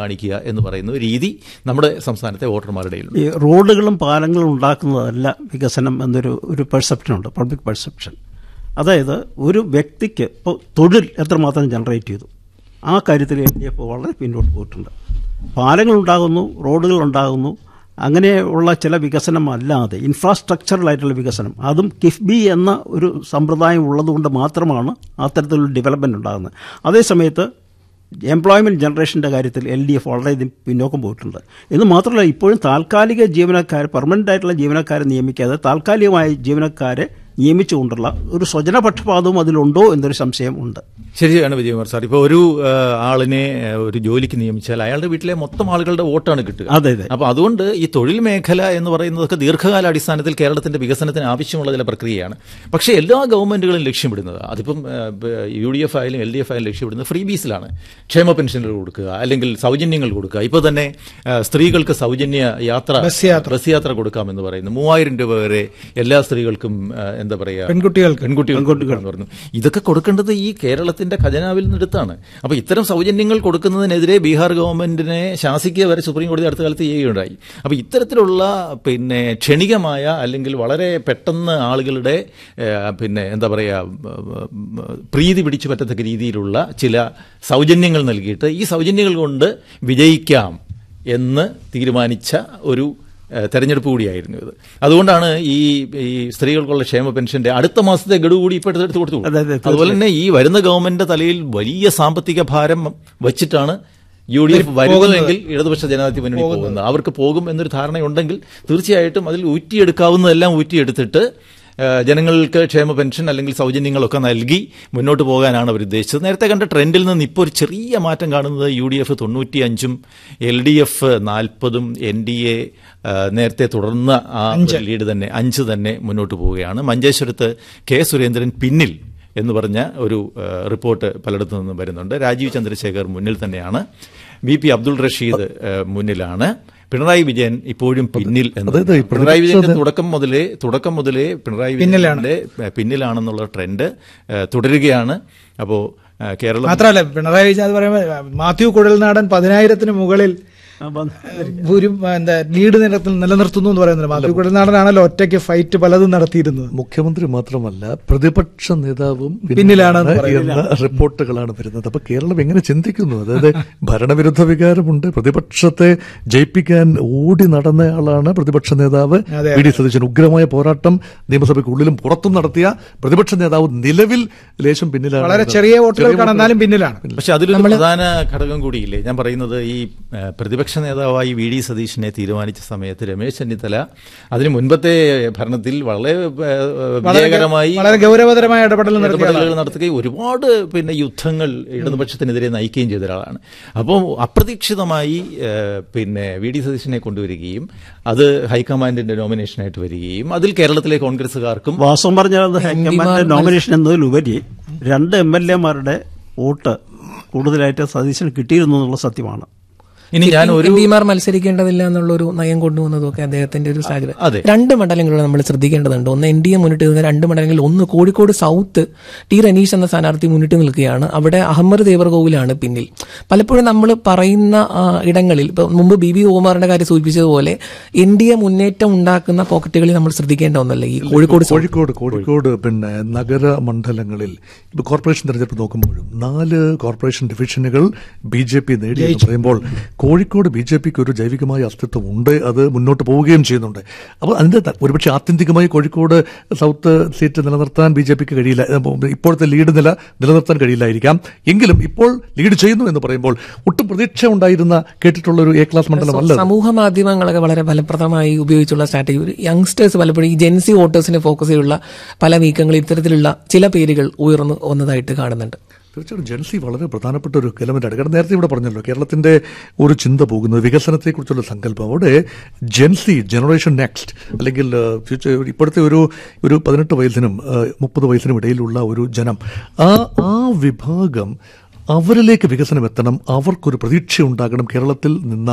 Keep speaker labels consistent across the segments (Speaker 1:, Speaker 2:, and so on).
Speaker 1: കാണിക്കുക എന്ന് പറയുന്ന ഒരു രീതി നമ്മുടെ സംസ്ഥാനത്തെ വോട്ടർമാരുടെ ഇടയിലുണ്ട്
Speaker 2: ഈ റോഡുകളും പാലങ്ങളും ഉണ്ടാക്കുന്നതല്ല വികസനം എന്നൊരു ഒരു പെർസെപ്ഷനുണ്ട് പബ്ലിക് പെർസെപ്ഷൻ അതായത് ഒരു വ്യക്തിക്ക് ഇപ്പോൾ തൊഴിൽ എത്രമാത്രം ജനറേറ്റ് ചെയ്തു ആ കാര്യത്തിൽ എൽ ഡി എഫ് വളരെ പിന്നോട്ട് പോയിട്ടുണ്ട് പാലങ്ങൾ ഉണ്ടാകുന്നു റോഡുകൾ ഉണ്ടാകുന്നു അങ്ങനെയുള്ള ചില വികസനം അല്ലാതെ ഇൻഫ്രാസ്ട്രക്ചറലായിട്ടുള്ള വികസനം അതും കിഫ്ബി എന്ന ഒരു സമ്പ്രദായം ഉള്ളതുകൊണ്ട് മാത്രമാണ് അത്തരത്തിലുള്ള ഡെവലപ്മെൻറ്റ് ഉണ്ടാകുന്നത് അതേസമയത്ത് എംപ്ലോയ്മെൻറ്റ് ജനറേഷൻ്റെ കാര്യത്തിൽ എൽ ഡി എഫ് വളരെയധികം പിന്നോക്കം പോയിട്ടുണ്ട് എന്ന് മാത്രമല്ല ഇപ്പോഴും താൽക്കാലിക ജീവനക്കാർ പെർമനൻ്റ് ആയിട്ടുള്ള ജീവനക്കാരെ നിയമിക്കാതെ താൽക്കാലികമായ ജീവനക്കാരെ നിയമിച്ചുകൊണ്ടുള്ള ഒരു സ്വജനപക്ഷപാതവും അതിലുണ്ടോ എന്നൊരു സംശയം ഉണ്ട്
Speaker 1: ശരിയാണ് വിജയകുമാർ സാർ ഇപ്പോൾ ഒരു ആ, ആളിനെ ആ, ഒരു ജോലിക്ക് നിയമിച്ചാൽ അയാളുടെ വീട്ടിലെ മൊത്തം ആളുകളുടെ വോട്ടാണ് കിട്ടുക
Speaker 2: അതെ അതെ
Speaker 1: അപ്പോൾ അതുകൊണ്ട് ഈ തൊഴിൽ മേഖല എന്ന് പറയുന്നതൊക്കെ ദീർഘകാല അടിസ്ഥാനത്തിൽ കേരളത്തിന്റെ വികസനത്തിന് ആവശ്യമുള്ള ചില പ്രക്രിയയാണ് പക്ഷേ എല്ലാ ഗവൺമെന്റുകളും ലക്ഷ്യമിടുന്നത് അതിപ്പം യു ഡി എഫ് ആയാലും എൽ ഡി എഫ് ആയാലും ലക്ഷ്യമിടുന്നത് ഫ്രീ ബീസിലാണ് ക്ഷേമ പെൻഷനുകൾ കൊടുക്കുക അല്ലെങ്കിൽ സൗജന്യങ്ങൾ കൊടുക്കുക ഇപ്പോൾ തന്നെ ആ, സ്ത്രീകൾക്ക് സൗജന്യ യാത്ര
Speaker 3: ബസ് യാത്ര.
Speaker 1: ബസ് യാത്ര കൊടുക്കാമെന്ന് പറയുന്നു മൂവായിരം രൂപ വരെ എല്ലാ സ്ത്രീകൾക്കും ആ, എന്താ പറയുക
Speaker 3: പെൺകുട്ടികൾക്ക്
Speaker 1: പെൺകുട്ടികൾ എന്ന് പറഞ്ഞു ഇതൊക്കെ കൊടുക്കേണ്ടത് ഈ കേരളത്തിന്റെ ഖജനാവിൽ നിന്നെടുത്താണ് അപ്പൊ ഇത്തരം സൗജന്യങ്ങൾ കൊടുക്കുന്നതിനെതിരെ ബീഹാർ ഗവൺമെന്റിനെ ശാസിക്കുക വരെ സുപ്രീം കോടതി അടുത്ത കാലത്ത് ചെയ്യുകയുണ്ടായി അപ്പൊ ഇത്തരത്തിലുള്ള പിന്നെ ക്ഷണികമായ അല്ലെങ്കിൽ വളരെ പെട്ടെന്ന് ആളുകളുടെ ഏഹ്, പിന്നെ എന്താ പറയാ ഉം, പ്രീതി പിടിച്ചു പറ്റത്തക്ക രീതിയിലുള്ള ചില സൗജന്യങ്ങൾ നൽകിയിട്ട് ഈ സൗജന്യങ്ങൾ കൊണ്ട് വിജയിക്കാം എന്ന് തീരുമാനിച്ച ഒരു ഏഹ് തെരഞ്ഞെടുപ്പ് കൂടിയായിരുന്നു ഇത് അതുകൊണ്ടാണ് ഈ ഈ സ്ത്രീകൾക്കുള്ള ക്ഷേമ പെൻഷന്റെ അടുത്ത മാസത്തെ ഗഡു കൂടി ഇപ്പോൾ എടുത്ത് കൊടുത്തു
Speaker 2: അതെ, അതെ,
Speaker 1: അതുപോലെ തന്നെ ഈ വരുന്ന ഗവൺമെന്റിന്റെ തലയിൽ വലിയ സാമ്പത്തിക ഭാരം വച്ചിട്ടാണ് യു ഡി എഫ് വരുന്നതെങ്കിൽ ഇടതുപക്ഷ ജനാധിപത്യ മുന്നണി പോകുന്നത് അവർക്ക് പോകും എന്നൊരു ധാരണയുണ്ടെങ്കിൽ തീർച്ചയായിട്ടും അതിൽ ഊറ്റിയെടുക്കാവുന്നതെല്ലാം ഊറ്റിയെടുത്തിട്ട് ഏഹ് ജനങ്ങൾക്ക് ക്ഷേമ പെൻഷൻ അല്ലെങ്കിൽ സൗജന്യങ്ങളൊക്കെ നൽകി മുന്നോട്ട് പോകാനാണ് അവർ ഉദ്ദേശിച്ചത് നേരത്തെ കണ്ട ട്രെൻഡിൽ നിന്ന് ഇപ്പോൾ ഒരു ചെറിയ മാറ്റം കാണുന്നത് യു ഡി എഫ് തൊണ്ണൂറ്റി അഞ്ചും എൽ ഡി എഫ് നാൽപ്പതും എൻ ഡി എ നേരത്തെ തുടർന്ന ആ ഒരു ലീഡ് തന്നെ അഞ്ച് തന്നെ മുന്നോട്ട് പോവുകയാണ് മഞ്ചേശ്വരത്ത് കെ സുരേന്ദ്രൻ പിന്നിൽ എന്ന് പറഞ്ഞ ഒരു ഏഹ്, റിപ്പോർട്ട് പലയിടത്തു നിന്നും വരുന്നുണ്ട് രാജീവ് ചന്ദ്രശേഖർ മുന്നിൽ തന്നെയാണ് വി പി അബ്ദുൾ റഷീദ് ഏഹ്, മുന്നിലാണ് പിണറായി വിജയൻ ഇപ്പോഴും പിന്നിൽ എന്ന്
Speaker 4: അതായത് ഈ
Speaker 1: പിണറായി വിജയന്റെ തുടക്കം മുതലേ തുടക്കം മുതലേ പിണറായി
Speaker 3: പിന്നിലാണ്.
Speaker 1: വിജയന്റെ പിന്നിലാണെന്നുള്ള ട്രെൻഡ് ഏഹ്, തുടരുകയാണ് അപ്പോ ഏഹ്, കേരളം
Speaker 3: മാത്രമല്ല പിണറായി വിജയൻ അത് പറയുമ്പോൾ മാത്യു കുഴൽനാടൻ പതിനായിരത്തിന് മുകളിൽ
Speaker 2: ആ, വന്ന്
Speaker 3: ഒരു എന്താ ലീഡ് നിലത്തിൽ നിലനിർത്തുന്നു എന്ന് പറയുന്നത് മാത്യു കുഴൽനാടനാണല്ലോ ഒറ്റയ്ക്ക് ഫൈറ്റ് പലതും നടത്തിയിരുന്നത്
Speaker 4: മുഖ്യമന്ത്രി മാത്രമല്ല പ്രതിപക്ഷ നേതാവും
Speaker 3: പിന്നിലാണെന്ന്
Speaker 4: എന്ന റിപ്പോർട്ടുകളാണ് വരുന്നത് അപ്പൊ കേരളം എങ്ങനെ ചിന്തിക്കുന്നു അതായത് ഭരണവിരുദ്ധ വികാരമുണ്ട് പ്രതിപക്ഷത്തെ ജയിപ്പിക്കാൻ ഓടി നടന്നയാളാണ് പ്രതിപക്ഷ നേതാവ്
Speaker 3: അതെ.
Speaker 4: വി ഡി സതീശൻ ഉഗ്രമായ പോരാട്ടം നിയമസഭയ്ക്കുള്ളിലും പുറത്തും നടത്തിയ പ്രതിപക്ഷ നേതാവ് നിലവിൽ ലേശം പിന്നിലാണ്
Speaker 3: വളരെ ചെറിയ വോട്ടുകൾക്കാണ് എന്നാലും പിന്നിലാണ്
Speaker 1: പക്ഷെ അതിലൊരു പ്രധാന ഘടകം കൂടിയില്ലേ ഞാൻ പറയുന്നത് ഈ ഏഹ്, പ്രതിപക്ഷ നേതാവായി വി ഡി സതീഷിനെ തീരുമാനിച്ച സമയത്ത് രമേശ് ചെന്നിത്തല അതിന് മുൻപത്തെ ഭരണത്തിൽ വളരെ ഏഹ്, വിജയകരമായി
Speaker 3: വളരെ ഗൗരവതരമായ ഇടപെടൽ നടത്തിയ
Speaker 1: ഇടപെടലുകൾ നടത്തുകയും ഒരുപാട് പിന്നെ യുദ്ധങ്ങൾ ഇടതുപക്ഷത്തിനെതിരെ നയിക്കുകയും ചെയ്ത ഒരാളാണ് അപ്പോൾ അപ്രതീക്ഷിതമായി ഏഹ്, പിന്നെ വി ഡി സതീശനെ കൊണ്ടുവരികയും അത് ഹൈക്കമാൻഡിന്റെ നോമിനേഷനായിട്ട് വരികയും അതിൽ കേരളത്തിലെ കോൺഗ്രസുകാർക്കും
Speaker 2: വാസ്തവം പറഞ്ഞാൽ അത് ഹൈക്കമാൻഡ് നോമിനേഷൻ എന്നതിലുപരി രണ്ട് എം എൽ എമാരുടെ വോട്ട് കൂടുതലായിട്ട് സതീശന് കിട്ടിയിരുന്നു എന്നുള്ള സത്യമാണ്
Speaker 1: ഇനി ഞാൻ ഒരു
Speaker 5: എം പിമാർ മത്സരിക്കേണ്ടതില്ല എന്നുള്ളൊരു നയം കൊണ്ടുവന്നതൊക്കെ അദ്ദേഹത്തിന്റെ ഒരു
Speaker 1: അതെ.
Speaker 5: സാഹചര്യം രണ്ട് മണ്ഡലങ്ങളിൽ നമ്മൾ ശ്രദ്ധിക്കേണ്ടതുണ്ട് ഒന്ന് എൻ ഡി എ മുന്നിട്ട് നിൽക്കുന്ന രണ്ട് മണ്ഡലങ്ങളിൽ ഒന്ന് കോഴിക്കോട് സൗത്ത് ടി റനീഷ് എന്ന സ്ഥാനാർത്ഥി മുന്നിട്ട് നിൽക്കുകയാണ് അവിടെ അഹമ്മദ് ദേവർകോവിലാണ് പിന്നിൽ പലപ്പോഴും നമ്മൾ പറയുന്ന ആ, ഇടങ്ങളിൽ ഇപ്പൊ മുമ്പ് ബി ബി ഓമാറിന്റെ കാര്യം സൂചിപ്പിച്ചതുപോലെ എൻ ഡി എ മുന്നേറ്റം ഉണ്ടാക്കുന്ന പോക്കറ്റുകളിൽ നമ്മൾ ശ്രദ്ധിക്കേണ്ട ഒന്നല്ല ഈ കോഴിക്കോട് സൗത്ത്.
Speaker 4: കോഴിക്കോട് കോഴിക്കോട് പിന്നെ നഗര മണ്ഡലങ്ങളിൽ ഇപ്പൊ കോർപ്പറേഷൻ തെരഞ്ഞെടുപ്പ് നോക്കുമ്പോഴും നാല് കോർപ്പറേഷൻ ഡിവിഷനുകൾ ബി ജെ പി നേടി എന്ന് പറയുമ്പോൾ കോഴിക്കോട് ബി ജെ പിക്ക് ഒരു ജൈവികമായ അസ്തിത്വം ഉണ്ട് അത് മുന്നോട്ട് പോവുകയും ചെയ്യുന്നുണ്ട് അപ്പോൾ അതിന്റെ ത- ഒരുപക്ഷെ ആത്യന്തികമായി കോഴിക്കോട് സൗത്ത് സീറ്റ് നിലനിർത്താൻ ബി ജെ പിക്ക് കഴിയില്ല ഏ, ഇപ്പോഴത്തെ ലീഡ് നില നിലനിർത്താൻ കഴിയില്ലായിരിക്കാം എങ്കിലും ഇപ്പോൾ ലീഡ് ചെയ്യുന്നു എന്ന് പറയുമ്പോൾ ഒട്ടും പ്രതീക്ഷ ഉണ്ടായിരുന്ന കേട്ടിട്ടുള്ള ഒരു എ ക്ലാസ് മണ്ഡലമല്ല അത്.
Speaker 5: സമൂഹ മാധ്യമങ്ങളൊക്കെ വളരെ ഫലപ്രദമായി ഉപയോഗിച്ചുള്ള സ്ട്രാറ്റജി ഒരു യങ്സ്റ്റേഴ്സ് പലപ്പോഴും ഈ ജെൻസി വോട്ടേഴ്സിനെ ഫോക്കസ് ചെയ്തുള്ള പല നീക്കങ്ങൾ ഇത്തരത്തിലുള്ള ചില പേരുകൾ ഉയർന്നു വന്നതായിട്ട് കാണുന്നുണ്ട്
Speaker 4: തീർച്ചയായിട്ടും ജൻസി വളരെ പ്രധാനപ്പെട്ട ഒരു എലമെന്റാണ് കാരണം നേരത്തെ ഇവിടെ പറഞ്ഞല്ലോ കേരളത്തിന്റെ ഒരു ചിന്ത പോകുന്നത് വികസനത്തെക്കുറിച്ചുള്ള സങ്കല്പം അവിടെ ജെൻസി ജനറേഷൻ നെക്സ്റ്റ് അല്ലെങ്കിൽ ഏഹ്, ഫ്യൂച്ചർ ഇപ്പോഴത്തെ ഒരു ഒരു പതിനെട്ട് വയസ്സിനും ഏഹ്, മുപ്പത് വയസ്സിനും ഇടയിലുള്ള ഒരു ജനം ആ ആ വിഭാഗം അവരിലേക്ക് വികസനം എത്തണം അവർക്കൊരു പ്രതീക്ഷ ഉണ്ടാകണം കേരളത്തിൽ നിന്നാൽ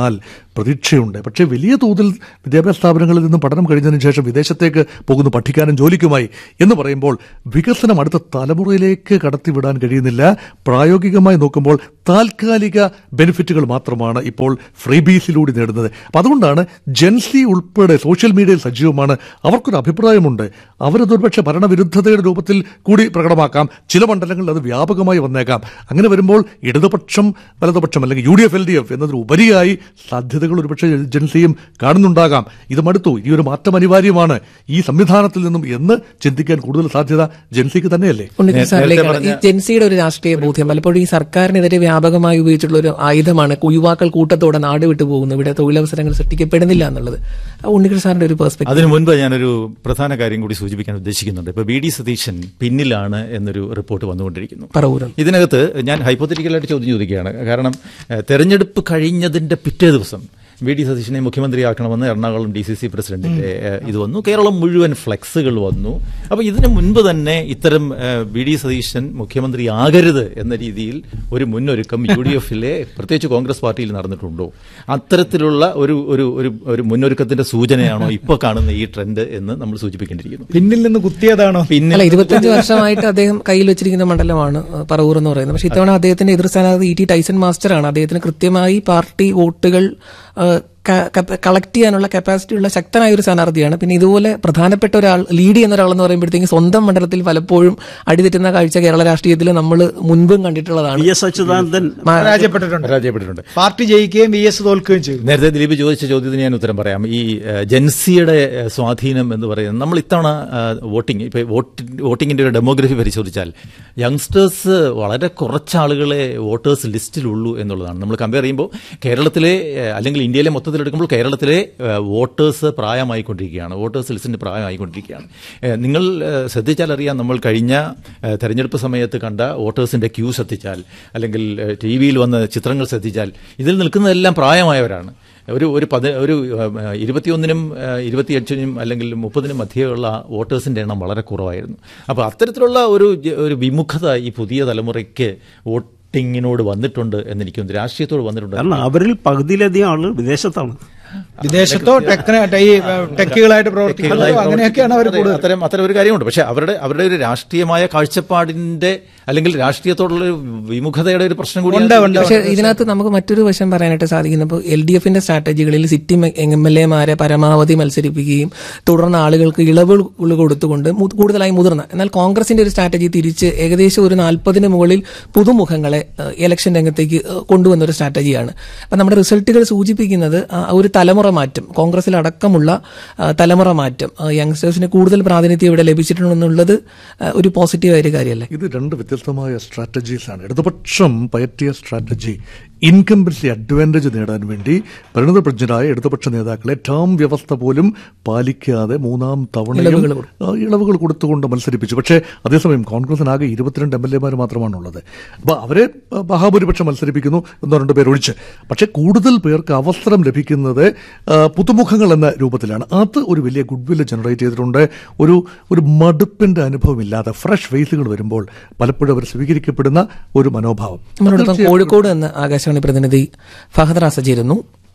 Speaker 4: പ്രതീക്ഷയുണ്ട് പക്ഷേ വലിയ തോതിൽ വിദ്യാഭ്യാസ സ്ഥാപനങ്ങളിൽ നിന്നും പഠനം കഴിഞ്ഞതിന് ശേഷം വിദേശത്തേക്ക് പോകുന്നു പഠിക്കാനും ജോലിക്കുമായി എന്ന് പറയുമ്പോൾ വികസനം അടുത്ത തലമുറയിലേക്ക് കടത്തിവിടാൻ കഴിയുന്നില്ല പ്രായോഗികമായി നോക്കുമ്പോൾ താൽക്കാലിക ബെനിഫിറ്റുകൾ മാത്രമാണ് ഇപ്പോൾ ഫ്രീബീസിലൂടെ നേടുന്നത് അപ്പം അതുകൊണ്ടാണ് ജെൻസി ഉൾപ്പെടെ സോഷ്യൽ മീഡിയയിൽ സജീവമാണ് അവർക്കൊരു അഭിപ്രായമുണ്ട് അവരത് ഒരുപക്ഷെ ഭരണവിരുദ്ധതയുടെ രൂപത്തിൽ കൂടി പ്രകടമാക്കാം ചില മണ്ഡലങ്ങളിൽ അത് വ്യാപകമായി വന്നേക്കാം അങ്ങനെ വരുമ്പോൾ ഇടതുപക്ഷം വലതുപക്ഷം അല്ലെങ്കിൽ U D F L D F എന്നതിന് ഉപരിയായി സാധ്യതകൾ ഒരുപക്ഷെ ജൻസിയും കാണുന്നുണ്ടാകാം ഇത് മടുത്തു ഈ ഒരു മാറ്റം അനിവാര്യമാണ് ഈ സംവിധാനത്തിൽ നിന്നും എന്ന് ചിന്തിക്കാൻ കൂടുതൽ സാധ്യത ജൻസിക്ക് തന്നെയല്ലേ
Speaker 5: ഉണ്ണികൃഷ്ണൻ
Speaker 1: നേരത്തെ
Speaker 5: സാറിലേക്കാണ്
Speaker 1: പറഞ്ഞ-
Speaker 5: ഈ ജെൻസിയുടെ ഒരു രാഷ്ട്രീയ ബോധ്യം പലപ്പോഴും ഈ സർക്കാരിനെതിരെ വ്യാപകമായി ഉപയോഗിച്ചിട്ടുള്ള ഒരു ആയുധമാണ് യുവാക്കൾ കൂട്ടത്തോടെ നാട് വിട്ടു പോകുന്നു ഇവിടെ തൊഴിലവസരങ്ങൾ സൃഷ്ടിക്കപ്പെടുന്നില്ല എന്നുള്ളത് ആ ഉണ്ണികൃഷ്ണൻ സാറിന്റെ ഒരു പെർസ്പെക്ടീവ്
Speaker 1: അതിനു മുൻപ് ഞാനൊരു പ്രധാന കാര്യം കൂടി സൂചിപ്പിക്കാൻ ഉദ്ദേശിക്കുന്നുണ്ട് ഇപ്പൊ ബി ഡി സതീശൻ പിന്നിലാണ് എന്നൊരു റിപ്പോർട്ട് വന്നുകൊണ്ടിരിക്കുന്നു
Speaker 5: പറവൂരം
Speaker 1: ഇതിനകത്ത് ഞാൻ ഹൈപ്പോത്തറ്റിക്കലായിട്ട് ചോദ്യം ചോദിക്കുകയാണ് കാരണം ഏഹ്, തെരഞ്ഞെടുപ്പ് കഴിഞ്ഞതിന്റെ പിറ്റേ ദിവസം വി ഡി സതീശനെ മുഖ്യമന്ത്രിയാക്കണമെന്ന് എറണാകുളം ഡി സി സി പ്രസിഡന്റിന്റെ ഏഹ്, ഇത് വന്നു കേരളം മുഴുവൻ ഫ്ലെക്സുകൾ വന്നു അപ്പോൾ ഇതിനു മുൻപ് തന്നെ ഇത്തരം ഏഹ്, വി ഡി സതീശൻ മുഖ്യമന്ത്രിയാകരുത് എന്ന രീതിയിൽ ഒരു മുന്നൊരുക്കം യു ഡി എഫിലെ പ്രത്യേകിച്ച് കോൺഗ്രസ് പാർട്ടിയിൽ നടന്നിട്ടുണ്ടോ അത്തരത്തിലുള്ള ഒരു ഒരു ഒരു ഒരു മുന്നൊരുക്കത്തിന്റെ സൂചനയാണോ ഇപ്പോൾ കാണുന്ന ഈ ട്രെൻഡ് എന്ന് നമ്മൾ സൂചിപ്പിക്കേണ്ടിയിരിക്കുന്നു
Speaker 3: പിന്നിൽ നിന്ന് കുത്തിയതാണോ
Speaker 1: പിന്നെ
Speaker 5: അല്ല ഇരുപത്തഞ്ച് വർഷമായിട്ട് അദ്ദേഹം കയ്യിൽ വെച്ചിരിക്കുന്ന മണ്ഡലമാണ് ആ, പറവൂർ എന്ന് പറയുന്നത് പക്ഷേ ഇത്തവണ അദ്ദേഹത്തിന്റെ എതിർ സ്ഥാനാർത്ഥി ഇ ടി ടൈസൺ മാസ്റ്ററാണ് അദ്ദേഹത്തിന് കൃത്യമായി പാർട്ടി വോട്ടുകൾ കളക്ട് ചെയ്യാനുള്ള കപ്പാസിറ്റി ഉള്ള ശക്തനായ ഒരു സ്ഥാനാർത്ഥിയാണ് പിന്നെ ഇതുപോലെ പ്രധാനപ്പെട്ട ഒരാൾ ലീഡ് ചെയ്യുന്ന ഒരാൾ എന്ന് പറയുമ്പോഴത്തേക്കും സ്വന്തം മണ്ഡലത്തിൽ പലപ്പോഴും അടിതെറ്റുന്ന കാഴ്ച കേരള രാഷ്ട്രീയത്തിൽ നമ്മൾ മുൻപും കണ്ടിട്ടുള്ളതാണ്
Speaker 2: വി എസ് അച്യുതാനന്ദൻ
Speaker 3: പരാജയപ്പെട്ടിട്ടുണ്ട്
Speaker 1: പരാജയപ്പെട്ടിട്ടുണ്ട്
Speaker 3: പാർട്ടി ജയിക്കുകയും വി എസ് തോൽക്കുകയും ചെയ്തു
Speaker 1: നേരത്തെ ദിലീപ് ചോദിച്ച ചോദ്യത്തിന് ഞാൻ ഉത്തരം പറയാം ഈ ഏഹ്, ജൻസിയുടെ ഏഹ്, സ്വാധീനം എന്ന് പറയുന്നത് നമ്മൾ ഇത്തവണ ഏഹ്, വോട്ടിംഗ് ഇപ്പൊ വോട്ടി വോട്ടിങ്ങിന്റെ ഒരു ഡെമോഗ്രഫി പരിശോധിച്ചാൽ യങ്സ്റ്റേഴ്സ് വളരെ കുറച്ച് ആളുകളെ വോട്ടേഴ്സ് ലിസ്റ്റിലുള്ളൂ എന്നുള്ളതാണ് നമ്മൾ കമ്പയർ ചെയ്യുമ്പോൾ കേരളത്തിലെ ഏഹ്, അല്ലെങ്കിൽ ഇന്ത്യയിലെ മൊത്തത്തിലെടുക്കുമ്പോൾ കേരളത്തിലെ ഏഹ്, വോട്ടേഴ്സ് പ്രായമായിക്കൊണ്ടിരിക്കുകയാണ് വോട്ടേഴ്സ് ലിസ്റ്റിന് പ്രായമായിക്കൊണ്ടിരിക്കുകയാണ് ഏഹ്, നിങ്ങൾ ഏഹ്, ശ്രദ്ധിച്ചാൽ അറിയാം നമ്മൾ കഴിഞ്ഞ ഏഹ്, തെരഞ്ഞെടുപ്പ് സമയത്ത് കണ്ട വോട്ടേഴ്സിന്റെ ക്യൂ ശ്രദ്ധിച്ചാൽ അല്ലെങ്കിൽ ടി വിയിൽ വന്ന ചിത്രങ്ങൾ ശ്രദ്ധിച്ചാൽ ഇതിൽ നിൽക്കുന്നതെല്ലാം പ്രായമായവരാണ് ഒരു ഒരു പതി ഒരു ഏഹ്, ഇരുപത്തിയൊന്നിനും ഏഹ്, ഇരുപത്തിയഞ്ചിനും അല്ലെങ്കിൽ മുപ്പതിനും മധ്യയുള്ള വോട്ടേഴ്സിന്റെ എണ്ണം വളരെ കുറവായിരുന്നു അപ്പോൾ അത്തരത്തിലുള്ള ഒരു ജ- ഒരു വിമുഖത ഈ പുതിയ തലമുറയ്ക്ക് വോട്ടിങ്ങിനോട് വന്നിട്ടുണ്ട് എന്ന് എനിക്ക് തോന്നുന്നു രാഷ്ട്രീയത്തോട് വന്നിട്ടുണ്ട്
Speaker 2: കാരണം അവരിൽ പകുതിയിലധികം ആളുകൾ വിദേശത്താണ്
Speaker 3: വിദേശത്തോ ടെക്ന ഈ ടെക്കുകളായിട്ട് പ്രവർത്തിക്കുന്നതോ അങ്ങനെയൊക്കെയാണ് അവർ
Speaker 1: അതെ,
Speaker 3: കൂടുതൽ
Speaker 1: അത്തരം അത്തരം ഒരു കാര്യമുണ്ട് പക്ഷെ അവരുടെ അവരുടെ ഒരു രാഷ്ട്രീയമായ കാഴ്ചപ്പാടിന്റെ അല്ലെങ്കിൽ രാഷ്ട്രീയത്തോടുള്ള ഒരു വിമുഖതയുടെ ഒരു പ്രശ്നം കൂടി
Speaker 3: ഉണ്ട്, ഉണ്ട്.
Speaker 5: പക്ഷെ ഇതിനകത്ത് നമുക്ക് മറ്റൊരു വശം പറയാനായിട്ട് സാധിക്കുന്നു ഇപ്പോൾ എൽ ഡി എഫിന്റെ സ്ട്രാറ്റജികളിൽ സിറ്റിംഗ് എം എൽ എമാരെ പരമാവധി മത്സരിപ്പിക്കുകയും തുടർന്ന് ആളുകൾക്ക് ഇളവുകൾ കൊടുത്തുകൊണ്ട് മു- കൂടുതലായി മുതിർന്ന എന്നാൽ കോൺഗ്രസിന്റെ ഒരു സ്ട്രാറ്റജി തിരിച്ച് ഏകദേശം ഒരു നാൽപ്പതിന് മുകളിൽ പുതുമുഖങ്ങളെ ഏഹ്, ഇലക്ഷൻ രംഗത്തേക്ക് ഏഹ്, കൊണ്ടുവന്ന ഒരു സ്ട്രാറ്റജിയാണ് അപ്പം നമ്മുടെ റിസൾട്ടുകൾ സൂചിപ്പിക്കുന്നത് ആ ഒരു തലമുറ മാറ്റം കോൺഗ്രസിൽ അടക്കമുള്ള ആ, തലമുറ മാറ്റം ആ, യങ്സ്റ്റേഴ്സിന് കൂടുതൽ പ്രാതിനിധ്യം ഇവിടെ ലഭിച്ചിട്ടുണ്ടെന്നുള്ളത് ആ, ഒരു പോസിറ്റീവായ ഒരു കാര്യമല്ലേ
Speaker 4: ഇത് രണ്ട് വ്യത്യസ്തമായ സ്ട്രാറ്റജീസ് ആണ് ഇടതുപക്ഷം പയറ്റിയ സ്ട്രാറ്റജി ഇൻകംബൻസി അഡ്വാൻറ്റേജ് നേടാൻ വേണ്ടി പരിണതപ്രജ്ഞരായ ഇടതുപക്ഷ നേതാക്കളെ ടേം വ്യവസ്ഥ പോലും പാലിക്കാതെ മൂന്നാം തവണയും
Speaker 5: ഇളവുകൾ കൊടുത്തു.
Speaker 4: ആ, ഇളവുകൾ കൊടുത്തുകൊണ്ട് മത്സരിപ്പിച്ചു പക്ഷേ അതേസമയം കോൺഗ്രസിനാകെ ഇരുപത്തിരണ്ട് എം എൽ എമാർ മാത്രമാണുള്ളത് അപ്പോൾ അവരെ ആ, മഹാഭൂരിപക്ഷം മത്സരിപ്പിക്കുന്നു എന്നോ രണ്ടു പേർ ഒഴിച്ച് പക്ഷേ കൂടുതൽ പേർക്ക് അവസരം ലഭിക്കുന്നത് ആ, പുതുമുഖങ്ങൾ എന്ന രൂപത്തിലാണ് അത് ഒരു വലിയ ഗുഡ് വില്ല് ജനറേറ്റ് ചെയ്തിട്ടുണ്ട് ഒരു ഒരു മടുപ്പിന്റെ അനുഭവമില്ലാതെ ഫ്രഷ് ഫേസുകൾ വരുമ്പോൾ പലപ്പോഴും അവർ സ്വീകരിക്കപ്പെടുന്ന ഒരു മനോഭാവം
Speaker 5: നമ്മളോടൊപ്പം കോഴിക്കോട് എന്ന ആകാശവാണി പ്രതിനിധി ഫഹദ് റാസ ചേരുന്നു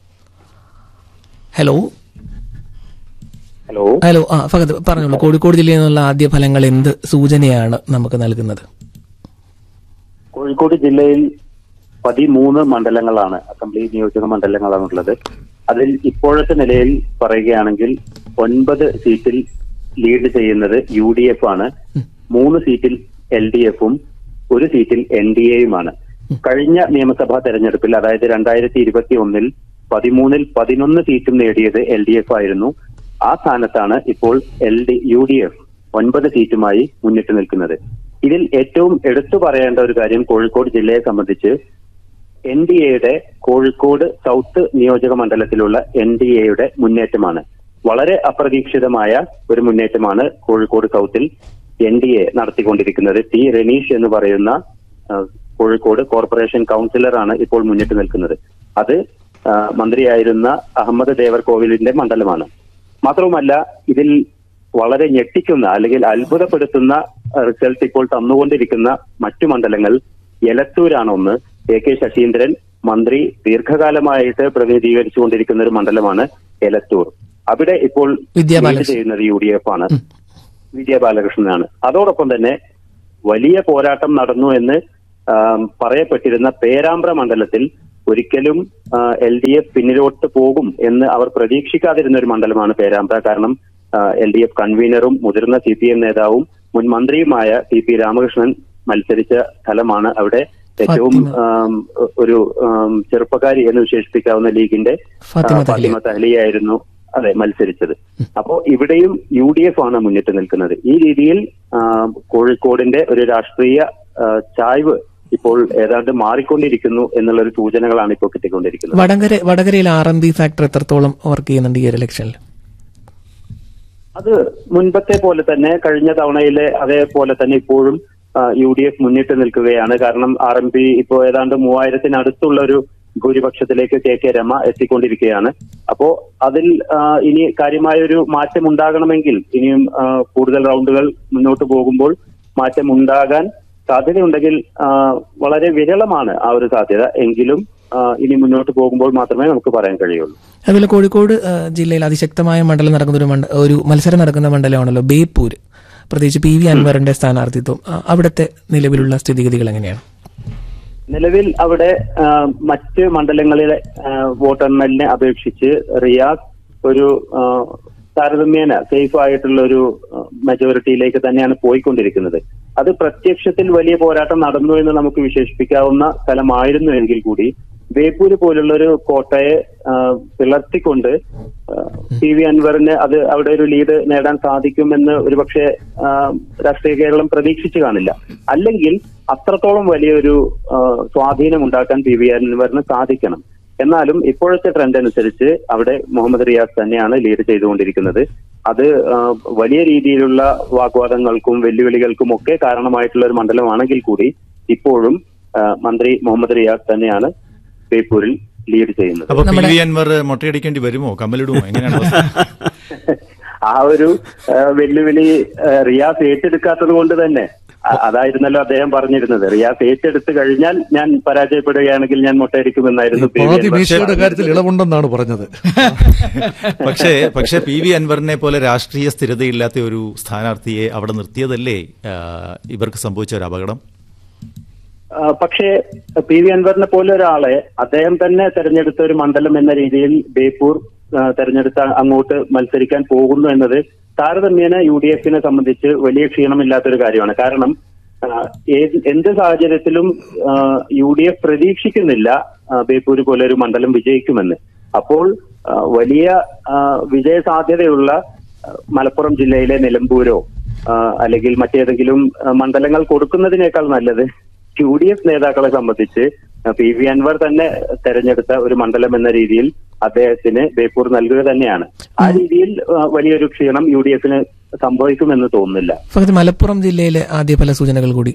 Speaker 5: ഹലോ
Speaker 6: ഹലോ
Speaker 5: ഹലോ ആ ഫഹദ് പറഞ്ഞോളൂ കോഴിക്കോട് ജില്ലയിൽ നിന്നുള്ള ആദ്യ ഫലങ്ങൾ എന്ത് സൂചനയാണ് നമുക്ക് നൽകുന്നത്
Speaker 6: കോഴിക്കോട് ജില്ലയിൽ പതിമൂന്ന് മണ്ഡലങ്ങളാണ് അസംബ്ലി നിയോജക മണ്ഡലങ്ങളാണുള്ളത് അതിൽ ഇപ്പോഴത്തെ നിലയിൽ പറയുകയാണെങ്കിൽ ഒൻപത് സീറ്റിൽ ലീഡ് ചെയ്യുന്നത് യു ഡി എഫ് ആണ് മൂന്ന് സീറ്റിൽ എൽ ഡി എഫും ഒരു സീറ്റിൽ എൻ ഡി എയുമാണ് കഴിഞ്ഞ നിയമസഭാ തെരഞ്ഞെടുപ്പിൽ അതായത് രണ്ടായിരത്തി ഇരുപത്തി ഒന്നിൽ പതിമൂന്നിൽ പതിനൊന്ന് സീറ്റും നേടിയത് എൽ ഡി എഫ് ആയിരുന്നു ആ സ്ഥാനത്താണ് ഇപ്പോൾ L D U D F ഒൻപത് സീറ്റുമായി മുന്നിട്ട് നിൽക്കുന്നത് ഇതിൽ ഏറ്റവും എടുത്തു പറയേണ്ട ഒരു കാര്യം കോഴിക്കോട് ജില്ലയെ സംബന്ധിച്ച് എൻ ഡി എയുടെ കോഴിക്കോട് സൗത്ത് നിയോജക മണ്ഡലത്തിലുള്ള എൻ ഡി എയുടെ മുന്നേറ്റമാണ് വളരെ അപ്രതീക്ഷിതമായ ഒരു മുന്നേറ്റമാണ് കോഴിക്കോട് സൗത്തിൽ എൻ ഡി എ നടത്തിക്കൊണ്ടിരിക്കുന്നത് ടി റെനീഷ് എന്ന് പറയുന്ന ആ, കോഴിക്കോട് കോർപ്പറേഷൻ കൗൺസിലറാണ് ഇപ്പോൾ മുന്നിട്ട് നിൽക്കുന്നത് അത് ആ, മന്ത്രിയായിരുന്ന അഹമ്മദ് ദേവർ കോവിലിന്റെ മണ്ഡലമാണ് മാത്രവുമല്ല ഇതിൽ വളരെ ഞെട്ടിക്കുന്ന അല്ലെങ്കിൽ അത്ഭുതപ്പെടുത്തുന്ന റിസൾട്ട് ഇപ്പോൾ തന്നുകൊണ്ടിരിക്കുന്ന മറ്റു മണ്ഡലങ്ങൾ എലത്തൂരാണ് ഒന്ന് എ കെ ശശീന്ദ്രൻ മന്ത്രി ദീർഘകാലമായിട്ട് പ്രതിനിധീകരിച്ചുകൊണ്ടിരിക്കുന്ന ഒരു മണ്ഡലമാണ് എലത്തൂർ അവിടെ ഇപ്പോൾ
Speaker 5: വിദ്യാ
Speaker 6: lead
Speaker 5: ബാലകൃഷ്ണൻ.
Speaker 6: ചെയ്യുന്നത് യു ഡി എഫ് ആണ് വിദ്യാ ബാലകൃഷ്ണനാണ് അതോടൊപ്പം തന്നെ വലിയ പോരാട്ടം നടന്നു എന്ന് ആം, പറയപ്പെട്ടിരുന്ന പേരാമ്പ്ര മണ്ഡലത്തിൽ ഒരിക്കലും എൽ ഡി എഫ് പിന്നിലോട്ട് പോകും എന്ന് അവർ പ്രതീക്ഷിക്കാതിരുന്ന ഒരു മണ്ഡലമാണ് പേരാമ്പ്ര കാരണം എൽ ഡി എഫ് കൺവീനറും മുതിർന്ന സി പി എം നേതാവും മുൻ മന്ത്രിയുമായ ടി പി രാമകൃഷ്ണൻ മത്സരിച്ച സ്ഥലമാണ് അവിടെ ഏറ്റവും
Speaker 5: ഫാത്തിമ.
Speaker 6: ആം, ഒരു ആം, ചെറുപ്പക്കാരി എന്ന് വിശേഷിപ്പിക്കാവുന്ന ലീഗിന്റെ
Speaker 5: ഫാത്തിമ
Speaker 6: ആ, ഫാത്തിമ തഹ്ലിയായിരുന്നു അതെ മത്സരിച്ചത് അപ്പോ ഇവിടെയും യു ഡി എഫ് ആണ് മുന്നിട്ട് നിൽക്കുന്നത് ഈ രീതിയിൽ ആ, കോഴിക്കോടിന്റെ ഒരു രാഷ്ട്രീയ ആ, ചായ്വ് ഇപ്പോൾ ഏതാണ്ട് മാറിക്കൊണ്ടിരിക്കുന്നു എന്നുള്ളൊരു സൂചനകളാണ് ഇപ്പോൾ കിട്ടിക്കൊണ്ടിരിക്കുന്നത്
Speaker 5: വടകര വടകരയിൽ ആർ എം ബി ഫാക്ടർ എത്രത്തോളം വർക്ക് ചെയ്യുന്നുണ്ട് ഈ ഒരു ഇലക്ഷനിൽ
Speaker 6: അത് മുൻപത്തെ പോലെ തന്നെ കഴിഞ്ഞ തവണയിലെ അതേപോലെ തന്നെ ഇപ്പോഴും യു ഡി എഫ് മുന്നിട്ട് നിൽക്കുകയാണ് കാരണം ആർ എം പി ഇപ്പോൾ ഏതാണ്ട് മൂവായിരത്തിനടുത്തുള്ള ഒരു ഭൂരിപക്ഷത്തിലേക്ക് കെ കെ രമ എത്തിക്കൊണ്ടിരിക്കുകയാണ് അപ്പോ അതിൽ ആ, ഇനി കാര്യമായ ഒരു മാറ്റം ഉണ്ടാകണമെങ്കിൽ ഇനിയും ആ, കൂടുതൽ റൗണ്ടുകൾ മുന്നോട്ട് പോകുമ്പോൾ മാറ്റം ഉണ്ടാകാൻ സാധ്യതയുണ്ടെങ്കിൽ ആ, വളരെ വിരളമാണ് ആ ഒരു സാധ്യത എങ്കിലും ആ, ഇനി മുന്നോട്ട് പോകുമ്പോൾ മാത്രമേ നമുക്ക് പറയാൻ കഴിയുള്ളൂ
Speaker 5: അതുപോലെ കോഴിക്കോട് ആ, ജില്ലയിൽ അതിശക്തമായ മണ്ഡലം നടക്കുന്ന ഒരു മണ്ഡ- ഒരു മത്സരം നടക്കുന്ന മണ്ഡലമാണല്ലോ ബേപ്പൂർ പ്രത്യേകിച്ച് പി വി അൻവറിന്റെ സ്ഥാനാർത്ഥിത്വം ആ, അവിടുത്തെ നിലവിലുള്ള സ്ഥിതിഗതികൾ എങ്ങനെയാണ്
Speaker 6: നിലവിൽ അവിടെ ആ, മറ്റ് മണ്ഡലങ്ങളിലെ ആ, വോട്ടെണ്ണലിനെ അപേക്ഷിച്ച് റിയാസ് ഒരു ആ, താരതമ്യേന സേഫ് ആയിട്ടുള്ള ഒരു ആ, മെജോറിറ്റിയിലേക്ക് തന്നെയാണ് പോയിക്കൊണ്ടിരിക്കുന്നത് അത് പ്രത്യക്ഷത്തിൽ വലിയ പോരാട്ടം നടന്നു എന്ന് നമുക്ക് വിശേഷിപ്പിക്കാവുന്ന സ്ഥലമായിരുന്നു എങ്കിൽ കൂടി ബേപ്പൂര് പോലുള്ള ഒരു കോട്ടയെ ആ, പിളർത്തിക്കൊണ്ട് ആ, പി വി അൻവറിന് അത് അവിടെ ഒരു ലീഡ് നേടാൻ സാധിക്കുമെന്ന് ഒരുപക്ഷെ ആ, രാഷ്ട്രീയ കേരളം പ്രതീക്ഷിച്ചു കാണില്ല അല്ലെങ്കിൽ അത്രത്തോളം വലിയൊരു ആ, സ്വാധീനം ഉണ്ടാക്കാൻ പി വി അൻവറിന് സാധിക്കണം എന്നാലും ഇപ്പോഴത്തെ ട്രെൻഡ് അനുസരിച്ച് അവിടെ മുഹമ്മദ് റിയാസ് തന്നെയാണ് ലീഡ് ചെയ്തുകൊണ്ടിരിക്കുന്നത് അത് ആ, വലിയ രീതിയിലുള്ള വാഗ്വാദങ്ങൾക്കും വെല്ലുവിളികൾക്കും ഒക്കെ കാരണമായിട്ടുള്ള ഒരു മണ്ഡലമാണെങ്കിൽ കൂടി ഇപ്പോഴും ആ, മന്ത്രി മുഹമ്മദ് റിയാസ് തന്നെയാണ് ബേപ്പൂരിൽ ലീഡ് ചെയ്യുന്നത്
Speaker 1: അപ്പൊ പി വി അൻവർ മൊട്ടയടിക്കേണ്ടി വരുമോ കമ്മലിടുമോ എങ്ങനെയാണ് അവസ്ഥ?
Speaker 6: ആ ഒരു ആ, വെല്ലുവിളി ആ, റിയാസ് ഏറ്റെടുക്കാത്തത് കൊണ്ട് തന്നെ അ- അതായിരുന്നല്ലോ അദ്ദേഹം പറഞ്ഞിരുന്നത് റിയാസ് ഏറ്റെടുത്ത് കഴിഞ്ഞാൽ ഞാൻ പരാജയപ്പെടുകയാണെങ്കിൽ ഞാൻ മുട്ടയടിക്കുമെന്നായിരുന്നു പി വി
Speaker 4: പാതി
Speaker 6: അൻവർ
Speaker 4: മീശയുടെ കാര്യത്തിൽ ഇളവുണ്ടെന്നാണ് പറഞ്ഞത്
Speaker 1: പക്ഷേ പക്ഷേ പി വി അൻവറിനെ പോലെ രാഷ്ട്രീയ സ്ഥിരതയില്ലാത്ത ഒരു സ്ഥാനാർത്ഥിയെ അവിടെ നിർത്തിയതല്ലേ ആ, ഇവർക്ക് സംഭവിച്ച ഒരു അപകടം
Speaker 6: ആ, പക്ഷേ പി വി അൻവറിനെ പോലെ ഒരാളെ അദ്ദേഹം തന്നെ തെരഞ്ഞെടുത്ത ഒരു മണ്ഡലം എന്ന രീതിയിൽ ബേപ്പൂർ ആ, തെരഞ്ഞെടുത്ത അങ്ങോട്ട് മത്സരിക്കാൻ പോകുന്നു എന്നത് താരതമ്യേന യു ഡി എഫിനെ സംബന്ധിച്ച് വലിയ ക്ഷീണമില്ലാത്തൊരു കാര്യമാണ് കാരണം ആ, ഏത് എന്ത് സാഹചര്യത്തിലും യു ഡി എഫ് പ്രതീക്ഷിക്കുന്നില്ല ആ, ബേപ്പൂര് പോലെ ഒരു മണ്ഡലം വിജയിക്കുമെന്ന് അപ്പോൾ ആ, വലിയ ആ, വിജയ സാധ്യതയുള്ള ആ, മലപ്പുറം ജില്ലയിലെ നിലമ്പൂരോ ആ, അല്ലെങ്കിൽ മറ്റേതെങ്കിലും ആ, മണ്ഡലങ്ങൾ കൊടുക്കുന്നതിനേക്കാൾ നല്ലത് യു ഡി എഫ് നേതാക്കളെ സംബന്ധിച്ച് പി വി അൻവർ തന്നെ തെരഞ്ഞെടുത്ത ഒരു മണ്ഡലം എന്ന രീതിയിൽ അദ്ദേഹത്തിന് ബേപ്പൂർ നൽകുക തന്നെയാണ് ആ രീതിയിൽ ആ, വലിയൊരു ക്ഷീണം യു ഡി എഫിന് സംഭവിക്കുമെന്ന് തോന്നുന്നില്ല
Speaker 5: ഫഹദ് മലപ്പുറം ജില്ലയിലെ ആദ്യ ഫല സൂചനകൾ കൂടി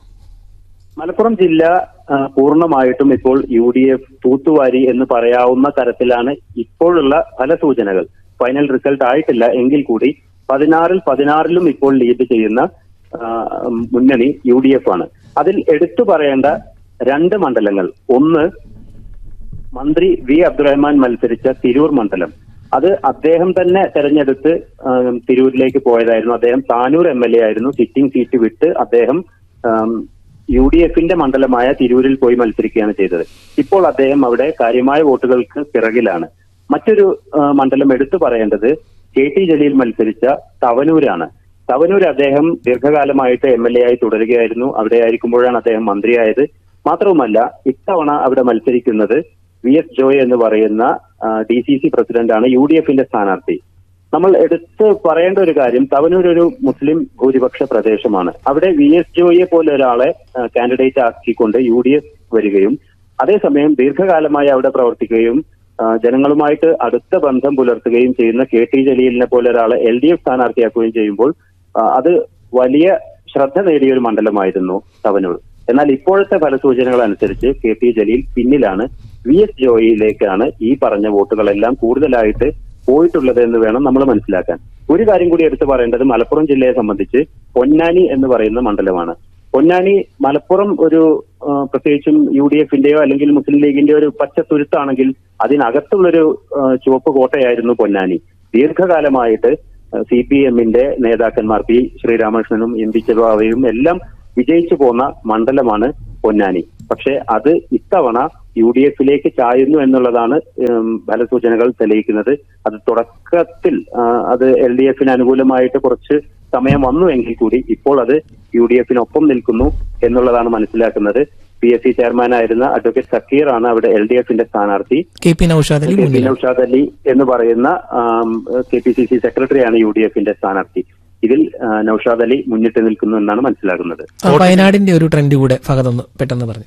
Speaker 6: മലപ്പുറം ജില്ല ആ, പൂർണ്ണമായിട്ടും ഇപ്പോൾ യു ഡി എഫ് തൂത്തുവാരി എന്ന് പറയാവുന്ന തരത്തിലാണ് ഇപ്പോഴുള്ള പല സൂചനകൾ ഫൈനൽ റിസൾട്ട് ആയിട്ടില്ല എങ്കിൽ കൂടി പതിനാറിൽ പതിനാറിലും ഇപ്പോൾ ലീഡ് ചെയ്യുന്ന ആ, മുന്നണി യു ഡി എഫ് ആണ് അതിൽ എടുത്തു പറയേണ്ട രണ്ട് മണ്ഡലങ്ങൾ ഒന്ന് മന്ത്രി വി അബ്ദുറഹ്മാൻ മത്സരിച്ച തിരൂർ മണ്ഡലം അത് അദ്ദേഹം തന്നെ തെരഞ്ഞെടുത്ത് ആ, തിരൂരിലേക്ക് പോയതായിരുന്നു അദ്ദേഹം താനൂർ എം എൽ എ ആയിരുന്നു സിറ്റിംഗ് സീറ്റ് വിട്ട് അദ്ദേഹം ആം, യു ഡി എഫിന്റെ മണ്ഡലമായ തിരൂരിൽ പോയി മത്സരിക്കുകയാണ് ചെയ്തത് ഇപ്പോൾ അദ്ദേഹം അവിടെ കാര്യമായ വോട്ടുകൾക്ക് പിറകിലാണ് മറ്റൊരു ആ, മണ്ഡലം എടുത്തു പറയേണ്ടത് കെ ടി ജലീൽ മത്സരിച്ച തവനൂരാണ് തവനൂർ അദ്ദേഹം ദീർഘകാലമായിട്ട് എം എൽ എ ആയി തുടരുകയായിരുന്നു അവിടെ ആയിരിക്കുമ്പോഴാണ് അദ്ദേഹം മന്ത്രിയായത് മാത്രവുമല്ല ഇത്തവണ അവിടെ മത്സരിക്കുന്നത് വി എസ് ജോയ് എന്ന് പറയുന്ന ഡി സി സി പ്രസിഡന്റാണ് യു ഡി എഫിന്റെ സ്ഥാനാർത്ഥി നമ്മൾ എടുത്ത് പറയേണ്ട ഒരു കാര്യം തവനൂർ ഒരു മുസ്ലിം ഭൂരിപക്ഷ പ്രദേശമാണ് അവിടെ വി എസ് ജോയിയെ പോലെ ഒരാളെ കാൻഡിഡേറ്റ് ആക്കിക്കൊണ്ട് യു ഡി എഫ് വരികയും അതേസമയം ദീർഘകാലമായി അവിടെ പ്രവർത്തിക്കുകയും ആ, ജനങ്ങളുമായിട്ട് അടുത്ത ബന്ധം പുലർത്തുകയും ചെയ്യുന്ന കെ ടി ജലീലിനെ പോലെ ഒരാളെ എൽ ഡി എഫ് സ്ഥാനാർത്ഥിയാക്കുകയും ചെയ്യുമ്പോൾ ആ, അത് വലിയ ശ്രദ്ധ നേടിയ ഒരു മണ്ഡലമായിരുന്നു തവനൂർ എന്നാൽ ഇപ്പോഴത്തെ ഫലസൂചനകൾ അനുസരിച്ച് കെ ടി ജലീൽ പിന്നിലാണ് വി എസ് ജോയിയിലേക്കാണ് ഈ പറഞ്ഞ വോട്ടുകളെല്ലാം കൂടുതലായിട്ട് പോയിട്ടുള്ളത് എന്ന് വേണം നമ്മൾ മനസ്സിലാക്കാൻ ഒരു കാര്യം കൂടി എടുത്തു പറയേണ്ടത് മലപ്പുറം ജില്ലയെ സംബന്ധിച്ച് പൊന്നാനി എന്ന് പറയുന്ന മണ്ഡലമാണ് പൊന്നാനി മലപ്പുറം ഒരു ആ, പ്രത്യേകിച്ചും യു ഡി എഫിന്റെയോ അല്ലെങ്കിൽ മുസ്ലിം ലീഗിന്റെയോ ഒരു പച്ച തുരുത്താണെങ്കിൽ അതിനകത്തുള്ളൊരു ആ, ചുവപ്പ് കോട്ടയായിരുന്നു പൊന്നാനി ദീർഘകാലമായിട്ട് സി പി എമ്മിന്റെ നേതാക്കന്മാർ പി ശ്രീരാമകൃഷ്ണനും എം പി ചെറുവാവയും എല്ലാം വിജയിച്ചു പോന്ന മണ്ഡലമാണ് പൊന്നാനി പക്ഷെ അത് ഇത്തവണ യു ഡി എഫിലേക്ക് ചായുന്നു എന്നുള്ളതാണ് ഉം, ഫലസൂചനകൾ തെളിയിക്കുന്നത് അത് തുടക്കത്തിൽ ആ, അത് എൽ ഡി എഫിന് അനുകൂലമായിട്ട് കുറച്ച് സമയം വന്നു എങ്കിൽ കൂടി ഇപ്പോൾ അത് യു ഡി എഫിനൊപ്പം നിൽക്കുന്നു എന്നുള്ളതാണ് മനസ്സിലാക്കുന്നത് പി എസ് സി ചെയർമാനായിരുന്ന അഡ്വക്കേറ്റ് സക്കീർ ആണ് അവിടെ എൽ ഡി എഫിന്റെ സ്ഥാനാർത്ഥി
Speaker 5: K P Noushad Ali
Speaker 6: K P
Speaker 5: മുന്നിലാണ്
Speaker 6: നൌഷാദ് അലി എന്ന് പറയുന്ന കെ പി സി സി സെക്രട്ടറിയാണ് യു ഡി എഫിന്റെ സ്ഥാനാർത്ഥി ഇതിൽ ആ, നൌഷാദ് അലി മുന്നിട്ട് നിൽക്കുന്നു എന്നാണ് മനസ്സിലാക്കുന്നത്
Speaker 5: ആ, വയനാടിന്റെ ഒരു ട്രെൻഡ് കൂടെ ഫഹദ് ഒന്ന് പെട്ടെന്ന് പറഞ്ഞു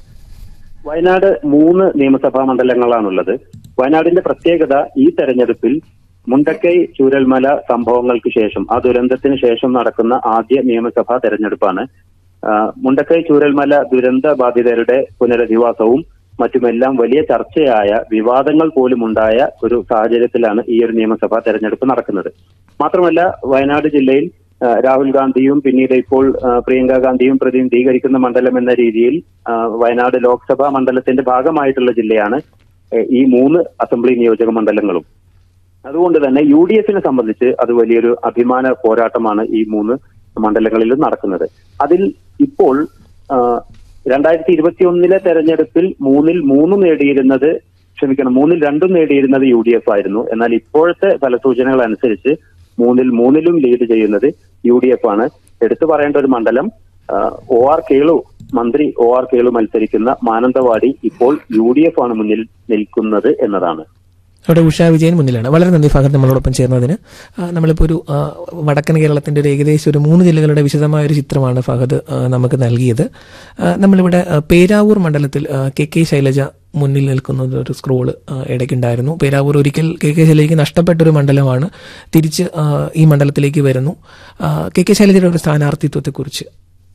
Speaker 6: വയനാട് മൂന്ന് നിയമസഭാ മണ്ഡലങ്ങളാണുള്ളത് വയനാടിന്റെ പ്രത്യേകത ഈ തെരഞ്ഞെടുപ്പിൽ മുണ്ടക്കൈ ചൂരൽമല സംഭവങ്ങൾക്ക് ശേഷം ആ ദുരന്തത്തിന് ശേഷം നടക്കുന്ന ആദ്യ നിയമസഭാ തെരഞ്ഞെടുപ്പാണ് ആ, മുണ്ടക്കൈ ചൂരൽമല ദുരന്ത ബാധിതരുടെ പുനരധിവാസവും മറ്റുമെല്ലാം വലിയ ചർച്ചയായ വിവാദങ്ങൾ പോലും ഉണ്ടായ ഒരു സാഹചര്യത്തിലാണ് ഈ ഒരു നിയമസഭാ തെരഞ്ഞെടുപ്പ് നടക്കുന്നത് മാത്രമല്ല വയനാട് ജില്ലയിൽ ആ, രാഹുൽ ഗാന്ധിയും പിന്നീട് ഇപ്പോൾ ആ, പ്രിയങ്ക ഗാന്ധിയും പ്രതിനിധീകരിക്കുന്ന മണ്ഡലം എന്ന രീതിയിൽ ആ, വയനാട് ലോക്സഭാ മണ്ഡലത്തിന്റെ ഭാഗമായിട്ടുള്ള ജില്ലയാണ് ഏ, ഈ മൂന്ന് അസംബ്ലി നിയോജക മണ്ഡലങ്ങളും അതുകൊണ്ട് തന്നെ യു ഡി എഫിനെ സംബന്ധിച്ച് അത് വലിയൊരു അഭിമാന പോരാട്ടമാണ് ഈ മൂന്ന് മണ്ഡലങ്ങളിലും നടക്കുന്നത് അതിൽ ഇപ്പോൾ ആ, രണ്ടായിരത്തി ഇരുപത്തി ഒന്നിലെ തെരഞ്ഞെടുപ്പിൽ മൂന്നിൽ മൂന്നും നേടിയിരുന്നത് ക്ഷമിക്കണം മൂന്നിൽ രണ്ടും നേടിയിരുന്നത് യു ഡി എഫ് ആയിരുന്നു എന്നാൽ ഇപ്പോഴത്തെ ഫലസൂചനകൾ അനുസരിച്ച് മൂന്നിൽ മൂന്നിലും ലീഡ് ചെയ്യുന്നത് യു ഡി എഫ് ആണ് എടുത്തു പറയേണ്ട ഒരു മണ്ഡലം ആ, ഒ ആർ കേളു മന്ത്രി ഒ ആർ കേളു മത്സരിക്കുന്ന മാനന്തവാടി ഇപ്പോൾ യു ഡി എഫ് ആണ് മുന്നിൽ നിൽക്കുന്നത് എന്നതാണ്
Speaker 5: അവിടെ ഉഷ വിജയൻ മുന്നിലാണ് വളരെ നന്ദി ഫഹദ് നമ്മളോടൊപ്പം ചേർന്നതിന് ആ, നമ്മളിപ്പോൾ ഒരു ആ, വടക്കൻ കേരളത്തിന്റെ ഒരു ഏകദേശം ഒരു മൂന്ന് ജില്ലകളുടെ വിശദമായ ഒരു ചിത്രമാണ് ഫഹദ് ആ, നമുക്ക് നൽകിയത് ആ, നമ്മളിവിടെ ആ, പേരാവൂർ മണ്ഡലത്തിൽ ആ, കെ കെ ശൈലജ മുന്നിൽ നിൽക്കുന്ന ഒരു സ്ക്രോള് ആ, ഇടയ്ക്കുണ്ടായിരുന്നു പേരാവൂർ ഒരിക്കൽ കെ കെ ശൈലജയ്ക്ക് നഷ്ടപ്പെട്ട ഒരു മണ്ഡലമാണ് തിരിച്ച് ആ, ഈ മണ്ഡലത്തിലേക്ക് വരുന്നു ആ, കെ കെ ശൈലജയുടെ ഒരു സ്ഥാനാർത്ഥിത്വത്തെക്കുറിച്ച്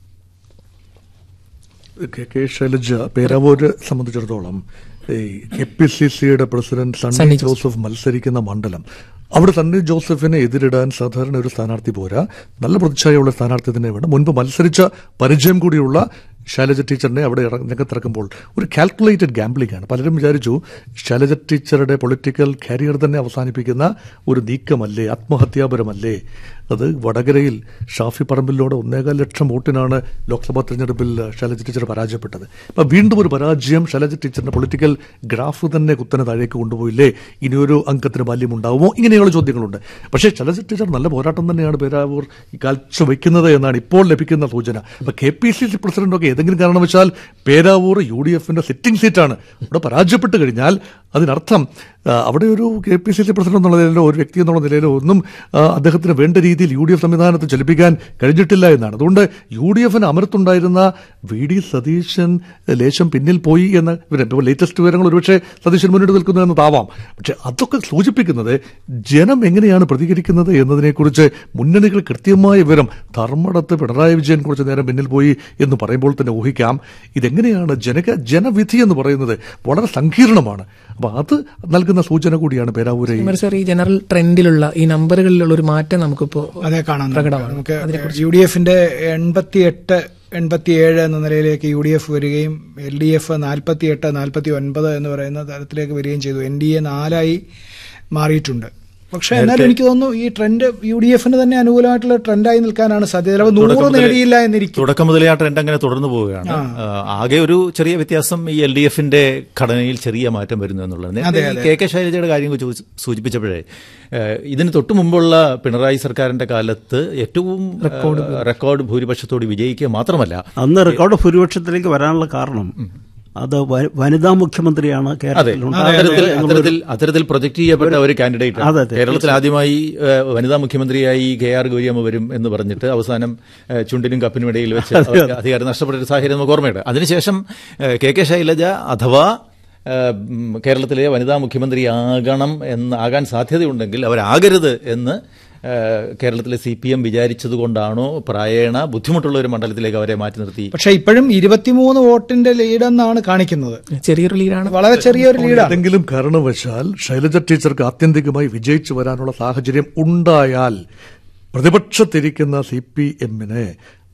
Speaker 4: കെ കെ ശൈലജ പേരാവൂര് സംബന്ധിച്ചിടത്തോളം ഈ കെ പി സി സിയുടെ പ്രസിഡന്റ് സണ്ണി
Speaker 5: സണ്ണി
Speaker 4: ജോസഫ് മത്സരിക്കുന്ന മണ്ഡലം അവിടെ സണ്ണി ജോസഫിനെ എതിരിടാൻ സാധാരണ ഒരു സ്ഥാനാർത്ഥി പോരാ നല്ല പ്രതിച്ഛായുള്ള സ്ഥാനാർത്ഥി തന്നെ വേണം മുൻപ് മത്സരിച്ച പരിചയം കൂടിയുള്ള ശൈലജ ടീച്ചറിനെ അവിടെ ഇറ- രംഗത്തിറക്കുമ്പോൾ ഒരു കാൽക്കുലേറ്റഡ് ഗാംബ്ലിംഗ് ആണ് പലരും വിചാരിച്ചു ശൈലജ ടീച്ചറുടെ പൊളിറ്റിക്കൽ കരിയർ തന്നെ അവസാനിപ്പിക്കുന്ന ഒരു നീക്കമല്ലേ ആത്മഹത്യാപരമല്ലേ അത് വടകരയിൽ ഷാഫി പറമ്പിലൂടെ ഒന്നേകാൽ ലക്ഷം വോട്ടിനാണ് ലോക്സഭാ തെരഞ്ഞെടുപ്പിൽ ശൈലജ ടീച്ചർ പരാജയപ്പെട്ടത് അപ്പൊ വീണ്ടും ഒരു പരാജയം ശൈലജ ടീച്ചറിന്റെ പൊളിറ്റിക്കൽ ഗ്രാഫ് തന്നെ കുത്തനെ താഴേക്ക് കൊണ്ടുപോയില്ലേ ഇനിയൊരു അംഗത്തിന് ബാല്യം ഉണ്ടാവുമോ ഇങ്ങനെയുള്ള ചോദ്യങ്ങളുണ്ട് പക്ഷേ ശൈലജ ടീച്ചർ നല്ല പോരാട്ടം തന്നെയാണ് പേരാവൂർ ഈ കാഴ്ച വയ്ക്കുന്നത് എന്നാണ് ഇപ്പോൾ ലഭിക്കുന്ന സൂചന അപ്പൊ കെ പി സി സി പ്രസിഡന്റൊക്കെ ഏതെങ്കിലും കാരണവശാൽ പേരാവൂർ യു ഡി എഫിന്റെ സിറ്റിംഗ് സീറ്റാണ് അവിടെ പരാജയപ്പെട്ട് കഴിഞ്ഞാൽ അതിനർത്ഥം ആ, അവിടെ ഒരു K P C C president എന്നുള്ള നിലയിലോ ഒരു വ്യക്തി എന്നുള്ള നിലയിലോ ഒന്നും ആ, അദ്ദേഹത്തിന് വേണ്ട രീതിയിൽ യു ഡി എഫ് സംവിധാനത്തെ ചലിപ്പിക്കാൻ കഴിഞ്ഞിട്ടില്ല എന്നാണ് അതുകൊണ്ട് യു ഡി എഫിന് അമരത്തുണ്ടായിരുന്ന വി ഡി സതീശൻ ലേശം പിന്നിൽ പോയി എന്ന് ഇപ്പോൾ ലേറ്റസ്റ്റ് വിവരങ്ങൾ ഒരുപക്ഷെ സതീശൻ മുന്നിട്ട് നിൽക്കുന്നു എന്നതാവാം പക്ഷെ അതൊക്കെ സൂചിപ്പിക്കുന്നത് ജനം എങ്ങനെയാണ് പ്രതികരിക്കുന്നത് എന്നതിനെക്കുറിച്ച് മുന്നണികൾ കൃത്യമായ വിവരം ധർമ്മടത്ത് പിണറായി വിജയൻ കുറച്ചു നേരം പിന്നിൽ പോയി എന്ന് പറയുമ്പോൾ തന്നെ ഊഹിക്കാം ഇതെങ്ങനെയാണ് ജനക ജനവിധി എന്ന് പറയുന്നത് വളരെ സങ്കീർണമാണ് അപ്പൊ അത് നൽകുന്ന സൂചന കൂടിയാണ് പേരാവൂരെ ഈ
Speaker 5: സർ ഈ ജനറൽ ട്രെൻഡിലുള്ള ഈ നമ്പറുകളിലുള്ള ഒരു മാറ്റം നമുക്കിപ്പോ
Speaker 3: അതെ കാണാം
Speaker 5: പ്രകടമാണ്.
Speaker 3: നമുക്ക് യു ഡി എഫിന്റെ എൺപത്തി എട്ട് എൺപത്തിയേഴ് എന്ന നിലയിലേക്ക് യു ഡി എഫ് വരികയും എൽ ഡി എഫ് നാൽപ്പത്തി എട്ട് നാൽപ്പത്തി ഒൻപത് എന്ന് പറയുന്ന തരത്തിലേക്ക് വരികയും ചെയ്തു എൻ ഡി എ നാലായി മാറിയിട്ടുണ്ട് പക്ഷെ എന്നാലും എനിക്ക് തോന്നുന്നു ഈ ട്രെൻഡ് യു ഡി എഫിന് തന്നെ അനുകൂലമായിട്ടുള്ള ട്രെൻഡായി നിൽക്കാനാണ് സാധ്യത ചിലപ്പോൾ നൂറ്
Speaker 1: തുടക്കം മുതലേ-
Speaker 3: നേടിയില്ല എന്നിരിക്കും
Speaker 1: തുടക്കം മുതലേ ആ ട്രെൻഡ് അങ്ങനെ തുടർന്നു പോവുകയാണ് ആ, ആകെ ഒരു ചെറിയ വ്യത്യാസം ഈ എൽ ഡി എഫിന്റെ ഘടനയിൽ ചെറിയ മാറ്റം വരുന്നു എന്നുള്ളത് നേരത്തെ ഈ കെ കെ ശൈലജയുടെ കാര്യം സൂചി- സൂചിപ്പിച്ചപ്പോഴേ ഏഹ്, ഇതിന് തൊട്ടു മുമ്പുള്ള പിണറായി സർക്കാരിന്റെ കാലത്ത് ഏറ്റവും ഏഹ്, റെക്കോർഡ് ഭൂരിപക്ഷത്തോട് വിജയിക്കുക മാത്രമല്ല
Speaker 2: അന്ന് റെക്കോർഡ് ഭൂരിപക്ഷത്തിലേക്ക് വരാനുള്ള കാരണം അത് വ- വനിതാ മുഖ്യമന്ത്രിയാണ്
Speaker 1: അതെ
Speaker 2: കേരളത്തിൽ
Speaker 1: അത്തരത്തിൽ
Speaker 2: ഉണ്ടാകുന്നത്
Speaker 1: അത്തരത്തിൽ അത്തരത്തിൽ പ്രൊജക്ട് ചെയ്യപ്പെട്ട ഒരു കാൻഡിഡേറ്റ്
Speaker 2: അതെ, അതെ.
Speaker 1: കേരളത്തിൽ ആദ്യമായി ഏഹ്, വനിതാ മുഖ്യമന്ത്രിയായി കെ ആർ ഗൗരിയമ്മ വരും എന്ന് പറഞ്ഞിട്ട് അവസാനം ഏഹ്, ചുണ്ടിനും കപ്പിനും ഇടയിൽ വെച്ച് അവർക്ക് അധികാരം നഷ്ടപ്പെട്ട ഒരു സാഹചര്യം നമുക്ക് ഓർമ്മയുണ്ട് അതിനുശേഷം ഏഹ്, കെ കെ ശൈലജ അഥവാ ഏഹ്, ഉം, കേരളത്തിലെ വനിതാ മുഖ്യമന്ത്രിയാകണം എന്ന് ആകാൻ സാധ്യതയുണ്ടെങ്കിൽ അവരാകരുത് എന്ന് ഏഹ്, കേരളത്തിലെ സി പി എം വിചാരിച്ചതുകൊണ്ടാണോ പ്രായേണ ബുദ്ധിമുട്ടുള്ള ഒരു മണ്ഡലത്തിലേക്ക് അവരെ മാറ്റി നിർത്തി
Speaker 3: പക്ഷെ ഇപ്പോഴും ഇരുപത്തിമൂന്ന് വോട്ടിന്റെ ലീഡെന്നാണ് കാണിക്കുന്നത്
Speaker 5: ചെറിയൊരു ലീഡാണ്
Speaker 3: വളരെ ചെറിയൊരു ലീഡാണ്
Speaker 4: ഏതെങ്കിലും കാരണവശാൽ ശൈലജ ടീച്ചർക്ക് ആത്യന്തികമായി വിജയിച്ചു വരാനുള്ള സാഹചര്യം ഉണ്ടായാൽ പ്രതിപക്ഷത്തിരിക്കുന്ന സി പി എമ്മിന്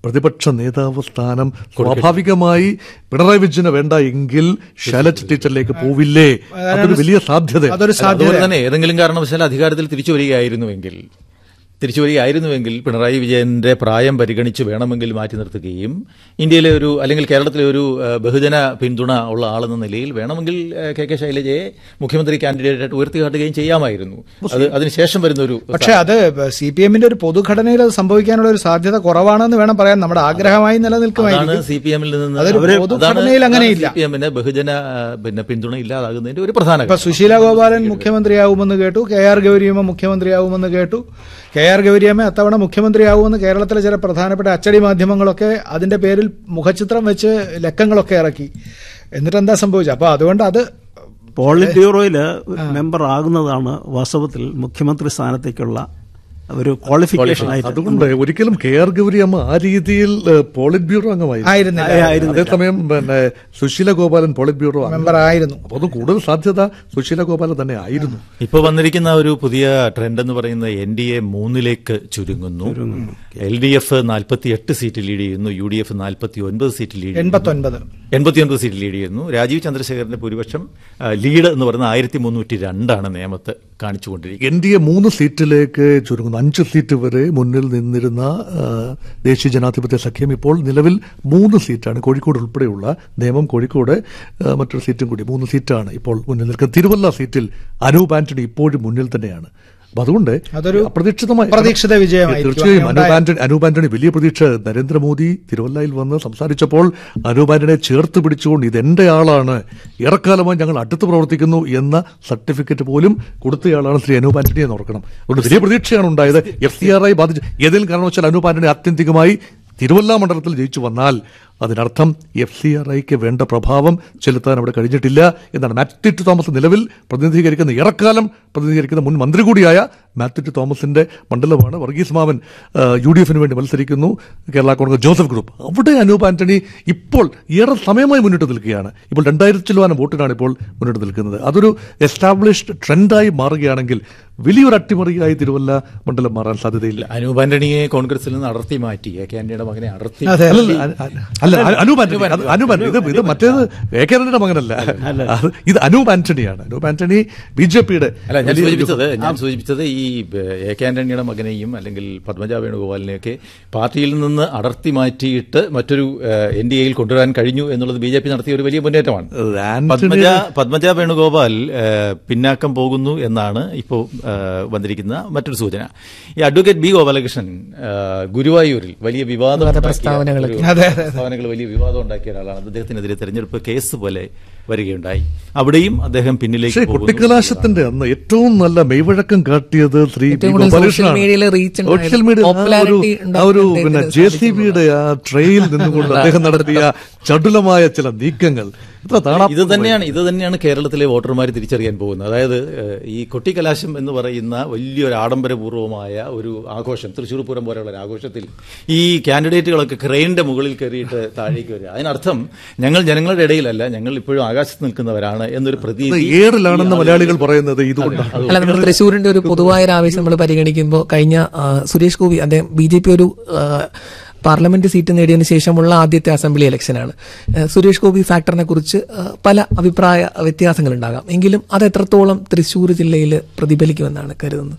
Speaker 4: പ്രതിപക്ഷ നേതാവ് സ്ഥാനം സ്വാഭാവികമായി പിണറായി വിജയന് വേണ്ട എങ്കിൽ ശൈലജ് ടീച്ചറിലേക്ക് പോവില്ലേ അതൊരു വലിയ സാധ്യത
Speaker 3: അതൊരു
Speaker 1: അതുപോലെ
Speaker 3: സാധ്യത
Speaker 1: തന്നെ ഏതെങ്കിലും കാരണവശാൽ അധികാരത്തിൽ തിരിച്ചു വരികയായിരുന്നുവെങ്കിൽ തിരിച്ചു വരികയായിരുന്നുവെങ്കിൽ പിണറായി വിജയന്റെ പ്രായം പരിഗണിച്ച് വേണമെങ്കിൽ മാറ്റി നിർത്തുകയും ഇന്ത്യയിലെ ഒരു അല്ലെങ്കിൽ കേരളത്തിലെ ഒരു ഏഹ്, ബഹുജന പിന്തുണ ഉള്ള ആളെന്ന നിലയിൽ വേണമെങ്കിൽ ഏഹ്, കെ കെ ശൈലജയെ മുഖ്യമന്ത്രി കാൻഡിഡേറ്റായിട്ട് ഉയർത്തിക്കാട്ടുകയും ചെയ്യാമായിരുന്നു അത് അതിനുശേഷം വരുന്ന ഒരു
Speaker 3: പക്ഷെ അത് സി പി എമ്മിന്റെ ഒരു പൊതുഘടനയിൽ അത് സംഭവിക്കാനുള്ള ഒരു സാധ്യത കുറവാണെന്ന് വേണം പറയാൻ നമ്മുടെ ആഗ്രഹമായി
Speaker 1: അതാണ്
Speaker 3: നിലനിൽക്കുമായിരിക്കും
Speaker 1: സി പി എമ്മിൽ നിന്ന്
Speaker 3: അതൊരു
Speaker 1: അവര്
Speaker 3: പൊതുഘടനയിൽ
Speaker 1: അതാണ്
Speaker 3: അങ്ങനെയില്ല.
Speaker 1: സി പി എമ്മിന് ബഹുജന ആ, പിന്നെ പിന്തുണ ഇല്ലാതാകുന്നതിന്റെ ഒരു പ്രധാന
Speaker 3: ഇപ്പൊ സുശീല ഗോപാലൻ മുഖ്യമന്ത്രിയാവുമെന്ന് കേട്ടു കെ ആർ ഗൗരിയമ്മ മുഖ്യമന്ത്രിയാവുമെന്ന് കേട്ടു കെ ആർ ഗൗരിയമ്മ അത്തവണ മുഖ്യമന്ത്രിയാവുമെന്ന് കേരളത്തിലെ ചില പ്രധാനപ്പെട്ട അച്ചടി മാധ്യമങ്ങളൊക്കെ അതിന്റെ പേരിൽ മുഖചിത്രം വെച്ച് ലക്കങ്ങളൊക്കെ ഇറക്കി എന്നിട്ട് എന്താ സംഭവിച്ചത് അപ്പൊ അതുകൊണ്ട് അത്
Speaker 2: പോളിറ്റ് ബ്യൂറോയിൽ മെമ്പർ ആകുന്നതാണ് വാസ്തവത്തിൽ മുഖ്യമന്ത്രി സ്ഥാനത്തേക്കുള്ള ഒരു ക്വാളിഫിക്കേഷൻ ആയിട്ട്
Speaker 4: അതുകൊണ്ട് ഒരിക്കലും കെ ആർ ഗൗരി അമ്മ ആ രീതിയിൽ ഏഹ്, പോളിറ്റ് ബ്യൂറോ അംഗമായിരുന്നു
Speaker 3: ആയിരുന്നില്ല
Speaker 4: അതേസമയം പിന്നെ സുശീല ഗോപാലൻ പോളിറ്റ് ബ്യൂറോ അംഗം.
Speaker 3: മെമ്പർ ആയിരുന്നു
Speaker 4: അപ്പൊ അത് കൂടുതൽ സാധ്യത സുശീല ഗോപാലൻ തന്നെ ആയിരുന്നു
Speaker 1: ഇപ്പൊ വന്നിരിക്കുന്ന ഒരു പുതിയ ട്രെൻഡ് എന്ന് പറയുന്നത് എൻ ഡി എ മൂന്നിലേക്ക് ചുരുങ്ങുന്നു എൽ ഡി എഫ് നാൽപ്പത്തി എട്ട് സീറ്റ് ലീഡ് ചെയ്യുന്നു യു ഡി എഫ് നാൽപ്പത്തി ഒൻപത് സീറ്റ് ലീഡ് ചെയ്യുന്നു
Speaker 3: എൺപത്തി ഒൻപത്
Speaker 1: എൺപത്തിയൊൻപത് സീറ്റ് ലീഡ് ചെയ്യുന്നു രാജീവ് ചന്ദ്രശേഖരന്റെ ഭൂരിപക്ഷം ആ, ലീഡ് എന്ന് പറയുന്നത് ആയിരത്തി മുന്നൂറ്റി രണ്ടാണ് നിയമത്ത് കാണിച്ചുകൊണ്ടിരിക്കുന്നത്
Speaker 4: എൻ ഡി എ മൂന്ന് സീറ്റിലേക്ക് ചുരുങ്ങുന്നു അഞ്ച് സീറ്റ് വരെ മുന്നിൽ നിന്നിരുന്ന ആ, ദേശീയ ജനാധിപത്യ സഖ്യം ഇപ്പോൾ നിലവിൽ മൂന്ന് സീറ്റാണ് കോഴിക്കോട് ഉൾപ്പെടെയുള്ള നിയമം കോഴിക്കോട് ആ, മറ്റൊരു സീറ്റും കൂടി മൂന്ന് സീറ്റാണ് ഇപ്പോൾ മുന്നിൽ നിൽക്കുന്നത് തിരുവല്ല സീറ്റിൽ അനൂപ് ആന്റണി ഇപ്പോഴും മുന്നിൽ തന്നെയാണ് അപ്പൊ അതുകൊണ്ട്
Speaker 3: അതൊരു
Speaker 4: അപ്രതീക്ഷിതമായി
Speaker 3: അപ്രതീക്ഷിത വിജയമായിരിക്കും.
Speaker 4: തീർച്ചയായും
Speaker 3: അങ്ങനെ
Speaker 4: അനൂപ് ആന്റണി അനൂപ് ആന്റണി വലിയ പ്രതീക്ഷ നരേന്ദ്രമോദി തിരുവല്ലയിൽ വന്ന് സംസാരിച്ചപ്പോൾ അനൂപ് ആന്റണിയെ ചേർത്ത് പിടിച്ചുകൊണ്ട് ഇതെന്റെ ആളാണ് ഏറെക്കാലമായി ഞങ്ങൾ അടുത്ത് പ്രവർത്തിക്കുന്നു എന്ന സർട്ടിഫിക്കറ്റ് പോലും കൊടുത്തയാളാണ് ശ്രീ അനൂപ് ആന്റണി എന്ന് ഓർക്കണം അതുകൊണ്ട് വലിയ പ്രതീക്ഷയാണ് ഉണ്ടായത് എഫ് സി ആർ ഐ ബാധിച്ച് ഏതെങ്കിലും കാരണവശാൽ അനൂപ് ആന്റണി ആത്യന്തികമായി തിരുവല്ല മണ്ഡലത്തിൽ ജയിച്ചു വന്നാൽ അതിനർത്ഥം എഫ് സി ആർ ഐക്ക് വേണ്ട പ്രഭാവം ചെലുത്താൻ അവിടെ കഴിഞ്ഞിട്ടില്ല എന്നാണ് മാത്യു ടി തോമസ് നിലവിൽ പ്രതിനിധീകരിക്കുന്ന ഏറെക്കാലം പ്രതിനിധീകരിക്കുന്ന മുൻ മന്ത്രി കൂടിയായ മാത്യു ടി തോമസിന്റെ മണ്ഡലമാണ് വർഗീസ് മാവൻ ആ, യു ഡി എഫിന് വേണ്ടി മത്സരിക്കുന്നു കേരള കോൺഗ്രസ് ജോസഫ് ഗ്രൂപ്പ് അവിടെ അനൂപ് ആന്റണി ഇപ്പോൾ ഏറെ സമയമായി മുന്നിട്ട് നിൽക്കുകയാണ് ഇപ്പോൾ രണ്ടായിരത്തി ചിലവാനം വോട്ടിനാണ് ഇപ്പോൾ മുന്നിട്ട് നിൽക്കുന്നത് അതൊരു എസ്റ്റാബ്ലിഷ്ഡ് ട്രെൻഡായി മാറുകയാണെങ്കിൽ വലിയൊരു അട്ടിമറിയായി തിരുവല്ല മണ്ഡലം മാറാൻ സാധ്യതയില്ല
Speaker 1: അനൂപ് ആന്റണിയെ കോൺഗ്രസിൽ നിന്ന് അടർത്തി മാറ്റി എ കെ ആന്റണിയുടെ മകനെ അടർത്തി
Speaker 3: അതെ.
Speaker 4: അല്ല, അല്ല, അല്ല, അല്ല, അനൂപ് ആന്റണി അത് അനൂപ് ആന്റണി ഇത് ഇത് മറ്റേത് എ കെ ആന്റണിയുടെ മകനല്ല അത് ഇത് അനൂപ് ആന്റണിയാണ് അനൂപ് ആന്റണി ബി ജെ പിയുടെ
Speaker 1: അല്ല ഞാൻ സൂചിപ്പിച്ചത് ഞാൻ സൂചിപ്പിച്ചത് ഈ ഏഹ്, എ കെ ആന്റണിയുടെ മകനെയും അല്ലെങ്കിൽ പത്മജ വേണുഗോപാലിനെയൊക്കെ പാർട്ടിയിൽ നിന്ന് അടർത്തി മാറ്റിയിട്ട് മറ്റൊരു എൻ ഡി എയിൽ കൊണ്ടുവരാൻ കഴിഞ്ഞു എന്നുള്ളത് ബി ജെ പി നടത്തിയ ഒരു വലിയ മുന്നേറ്റമാണ് പത്മജ പത്മജ വേണുഗോപാൽ ഏഹ്, പിന്നാക്കം പോകുന്നു എന്നാണ് ഇപ്പോൾ ഏഹ്, വന്നിരിക്കുന്ന മറ്റൊരു സൂചന ഈ അഡ്വക്കേറ്റ് ബി ഗോപാലകൃഷ്ണൻ ഏഹ്, ഗുരുവായൂരിൽ വലിയ വിവാദം ഉണ്ടാക്കിയ
Speaker 5: പ്രസ്താവനകളൊക്കെ.
Speaker 1: ഒരു-
Speaker 3: അതെ, അതെ, അതെ.
Speaker 1: പ്രസ്താവനകൾ വലിയ വിവാദം ഉണ്ടാക്കിയ ഒരാളാണ് അദ്ദേഹത്തിനെതിരെ തെരഞ്ഞെടുപ്പ് കേസ് പോലെ വരികയുണ്ടായി അവിടെയും അദ്ദേഹം പിന്നിലേക്ക്
Speaker 4: പക്ഷേ
Speaker 1: പോകുന്നു
Speaker 4: കുട്ടിക്കലാശത്തിന്റെ അന്ന് ഏറ്റവും നല്ല മെയ്വഴക്കം കാട്ടിയത് ശ്രീ
Speaker 5: ഏറ്റവും
Speaker 4: ബി
Speaker 5: കൂടുതൽ
Speaker 4: ഗോപാലകൃഷ്ണനാണ്.
Speaker 5: social media യിൽ reach ഉണ്ടായത്,
Speaker 4: സോഷ്യൽ മീഡിയ ആ ഒരു-
Speaker 5: popularity
Speaker 4: ആ ഒരു
Speaker 5: ഉണ്ടാക്കാൻ
Speaker 4: പിന്നെ
Speaker 5: അദ്ദേഹത്തിന്
Speaker 4: ജെ സി ബിയുടെ ആ ട്രെയിൽ നിന്നുകൊണ്ട് അദ്ദേഹം നടത്തിയ ചടുലമായ ചില നീക്കങ്ങൾ ഇത്ര താണാ
Speaker 1: ഇത് തന്നെയാണ് ഇത് തന്നെയാണ് കേരളത്തിലെ വോട്ടർമാർ തിരിച്ചറിയാൻ പോകുന്നത് അതായത് ഏഹ്, ഈ കൊട്ടിക്കലാശം എന്ന് പറയുന്ന വലിയൊരു ആഡംബരപൂർവമായ ഒരു ആഘോഷം തൃശ്ശൂർ പൂരം പോലെയുള്ള ഒരു ആഘോഷത്തിൽ ഈ കാൻഡിഡേറ്റുകളൊക്കെ ക്രെയിനിന്റെ മുകളിൽ കയറിയിട്ട് താഴേക്ക് വരിക അതിനർത്ഥം ഞങ്ങൾ ജനങ്ങളുടെ ഇടയിലല്ല ഞങ്ങൾ ഇപ്പോഴും ആകാശത്ത് നിൽക്കുന്നവരാണ് എന്നൊരു പ്രതീതി
Speaker 4: ഏറിലാണെന്ന് മലയാളികൾ പറയുന്നത് ഇതുകൊണ്ടാണ്
Speaker 5: അല്ല നമ്മൾ തൃശ്ശൂരിന്റെ ഒരു പൊതുവായ ഒരു ആവേശം നമ്മൾ പരിഗണിക്കുമ്പോൾ കഴിഞ്ഞ ആ, സുരേഷ് ഗോപി അദ്ദേഹം ബി ജെ പി ഒരു ആ, പാർലമെന്റ് സീറ്റ് നേടിയതിനു ശേഷമുള്ള ആദ്യത്തെ അസംബ്ലി ഇലക്ഷനാണ് ആ, സുരേഷ് ഗോപി ഫാക്ടറിനെ കുറിച്ച് ആ, പല അഭിപ്രായ വ്യത്യാസങ്ങളുണ്ടാകാം എങ്കിലും അത് എത്രത്തോളം തൃശ്ശൂർ ജില്ലയിൽ പ്രതിഫലിക്കുമെന്നാണ് കരുതുന്നത്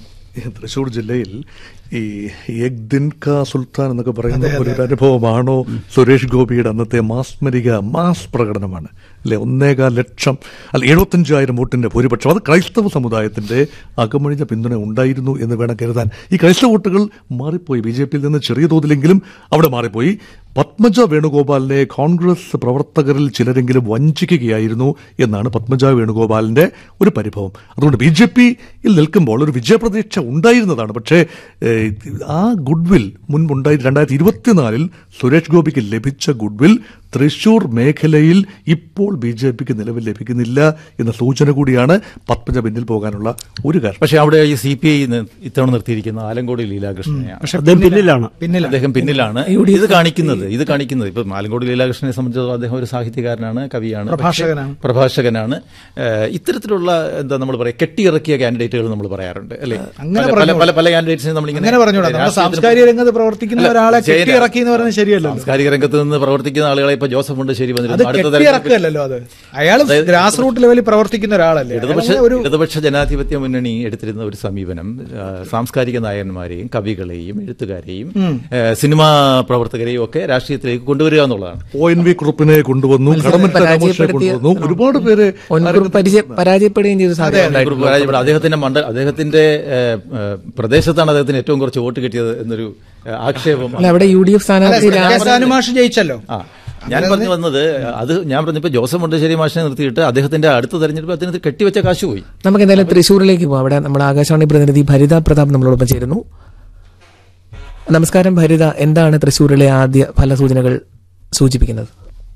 Speaker 4: ഈ തൃശ്ശൂർ ജില്ലയിൽ ഈ എക് ദിൻ കാ സുൽത്താൻ എന്നൊക്കെ പറയുന്ന ഒരു അനുഭവമാണോ സുരേഷ് ഗോപിയുടെ അന്നത്തെ മാസ്മരിക മാസ് പ്രകടനമാണ് അല്ലെ ഒന്നേകാൽ ലക്ഷം അല്ല എഴുപത്തഞ്ചായിരം വോട്ടിന്റെ ഭൂരിപക്ഷം അത് ക്രൈസ്തവ സമുദായത്തിന്റെ അകമഴിഞ്ഞ പിന്തുണ ഉണ്ടായിരുന്നു എന്ന് വേണം കരുതാൻ ഈ ക്രൈസ്തവ വോട്ടുകൾ മാറിപ്പോയി ബി ജെ പിയിൽ നിന്ന് ചെറിയ തോതിലെങ്കിലും അവിടെ മാറിപ്പോയി പത്മജ വേണുഗോപാലിനെ കോൺഗ്രസ് പ്രവർത്തകരിൽ ചിലരെങ്കിലും വഞ്ചിക്കുകയായിരുന്നു എന്നാണ് പത്മജ വേണുഗോപാലിന്റെ ഒരു പരിഭവം അതുകൊണ്ട് ബി ജെ പിയിൽ നിൽക്കുമ്പോൾ ഒരു വിജയപ്രതീക്ഷ ഉണ്ടായിരുന്നതാണ് പക്ഷേ ഏഹ്, ആ ഗുഡ്വിൽ മുൻപുണ്ടായി രണ്ടായിരത്തി ഇരുപത്തിനാലിൽ സുരേഷ് ഗോപിക്ക് ലഭിച്ച ഗുഡ്വിൽ തൃശൂർ മേഖലയിൽ ഇപ്പോൾ ബി ജെ പിക്ക് നിലവിൽ ലഭിക്കുന്നില്ല എന്ന സൂചന കൂടിയാണ് പത്മജ പിന്നിൽ പോകാനുള്ള ഒരു കാരണം
Speaker 1: പക്ഷെ അവിടെ ഈ സി പി ഐ ഇത്തവണ നിർത്തിയിരിക്കുന്ന ആലങ്കോട് ലീലാകൃഷ്ണനെയാണ്
Speaker 3: പക്ഷെ
Speaker 2: അദ്ദേഹം പിന്നിലാണ്
Speaker 3: പിന്നിലാണ്
Speaker 1: അദ്ദേഹം പിന്നിലാണ് ഇത് കാണിക്കുന്നത് ഇത് കാണിക്കുന്നത് ഇപ്പൊ ആലങ്കോട് ലീലാകൃഷ്ണനെ സംബന്ധിച്ചിടത്തോളം അദ്ദേഹം ഒരു സാഹിത്യകാരനാണ് കവിയാണ് പക്ഷേ
Speaker 3: പ്രഭാഷകനാണ്.
Speaker 1: പ്രഭാഷകനാണ് ഏഹ് ഇത്തരത്തിലുള്ള എന്താ നമ്മൾ പറയാ കെട്ടിയിറക്കിയ കാൻഡിഡേറ്റുകൾ നമ്മൾ പറയാറുണ്ട് അല്ലേ
Speaker 3: അങ്ങനെ
Speaker 1: പല- പല പല പല കാൻഡിഡേറ്റ്സിനെ നമ്മൾ
Speaker 3: അങ്ങനെ പറഞ്ഞൂടാ നമ്മുടെ സാംസ്കാരിക രംഗത്ത് പ്രവർത്തിക്കുന്ന ഒരാളെ കെട്ടിയിറക്കി എന്ന് പറയുന്നത് ശരിയല്ലോ
Speaker 1: സാംസ്കാരിക രംഗത്ത് നിന്ന് പ്രവർത്തിക്കുന്ന ആളുകളെ ഇപ്പൊ ജോസഫ് മുണ്ടശ്ശേരി
Speaker 3: അത്
Speaker 1: വന്നിരുന്നു അടുത്ത തെരഞ്ഞെടുപ്പിൽ
Speaker 3: കെട്ടിയിറക്കല്ലോ അത് അയാൾ ഗ്രാസ് റൂട്ട് ലെവലിൽ പ്രവർത്തിക്കുന്ന ഒരാളല്ലേ
Speaker 1: ഇടതുപക്ഷ
Speaker 3: അയാളങ്ങനെ ഒരു
Speaker 1: ഇടതുപക്ഷ ജനാധിപത്യ മുന്നണി എടുത്തിരുന്ന ഒരു സമീപനം ആ, സാംസ്കാരിക നായകന്മാരെയും കവികളെയും എഴുത്തുകാരെയും ആ, സിനിമാ പ്രവർത്തകരെയും ഒക്കെ രാഷ്ട്രീയത്തിലേക്ക് കൊണ്ടുവരിക എന്നുള്ളതാണ്
Speaker 4: ഒ എൻ വി കുറുപ്പിനെ കൊണ്ടുവന്നു കടമറ്റ രാമകൃഷ്ണനെ
Speaker 5: പരാജയപ്പെടുത്തിയ-
Speaker 4: കൊണ്ടുവന്നു ഒരുപാട് പേര്
Speaker 5: ഒൻകുറുപ്പ് പരിചയ പരാജയപ്പെടുകയും ചെയ്ത സാധ്യത
Speaker 1: ഒരു പരാജയപ്പെട്ട അദ്ദേഹത്തിന്റെ മണ്ഡ അദ്ദേഹത്തിന്റെ ഏ, ഏ, പ്രദേശത്താണ് അദ്ദേഹത്തിന് ഏറ്റവും കുറച്ച് വോട്ട് കിട്ടിയത് എന്നൊരു ഏ, ആക്ഷേപം
Speaker 5: അല്ല അവിടെ യു ഡി എഫ് സ്ഥാനാർത്ഥി
Speaker 3: കെ.
Speaker 5: രാമ-
Speaker 3: സാനുമാഷ് ജയിച്ചല്ലോ
Speaker 1: ആ ഞാൻ പറഞ്ഞു വന്നത് അത് ഞാൻ പറഞ്ഞപ്പോ ജോസഫ് മുണ്ടശ്ശേരി മാഷിനെ നിർത്തിയിട്ട് അദ്ദേഹത്തിന്റെ അടുത്ത തെരഞ്ഞെടുപ്പ് അദ്ദേഹത്തിന് കെട്ടിവെച്ച കാശ് പോയി
Speaker 5: നമുക്ക് എന്തായാലും തൃശ്ശൂരിലേക്ക് പോകാം അവിടെ നമ്മുടെ ആകാശവാണി പ്രതിനിധി ഭരിത പ്രതാപ് നമ്മളോടൊപ്പം ചേരുന്നു നമസ്കാരം ഭരിത എന്താണ് തൃശ്ശൂരിലെ ആദ്യ ഫലസൂചനകൾ സൂചിപ്പിക്കുന്നത്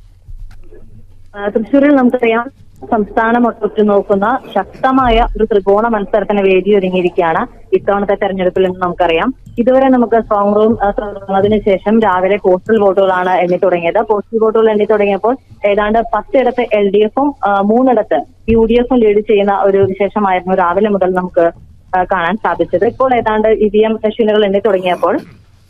Speaker 7: ആ, തൃശ്ശൂരിൽ നമുക്കറിയാം സംസ്ഥാനം ഒട്ടുറ്റു നോക്കുന്ന ശക്തമായ ഒരു ത്രികോണ മത്സരത്തിന് വേദി ഒരുങ്ങിയിരിക്കുകയാണ് ഇത്തവണത്തെ തെരഞ്ഞെടുപ്പിൽ നിന്ന് നമുക്കറിയാം ഇതുവരെ നമുക്ക് സ്ട്രോങ് റൂം ആ, തുറന്നതിന് ശേഷം രാവിലെ പോസ്റ്റൽ വോട്ടുകളാണ് എണ്ണി തുടങ്ങിയത് പോസ്റ്റൽ വോട്ടുകൾ എണ്ണി തുടങ്ങിയപ്പോൾ ഏതാണ്ട് പത്തിടത്ത് എൽ ഡി എഫും മൂന്നിടത്ത് യു ഡി എഫും ലീഡ് ചെയ്യുന്ന ഒരു വിശേഷമായിരുന്നു രാവിലെ മുതൽ നമുക്ക് ആ, കാണാൻ സാധിച്ചത് ഇപ്പോൾ ഏതാണ്ട് ഇ വി എം മെഷീനുകൾ എണ്ണി തുടങ്ങിയപ്പോൾ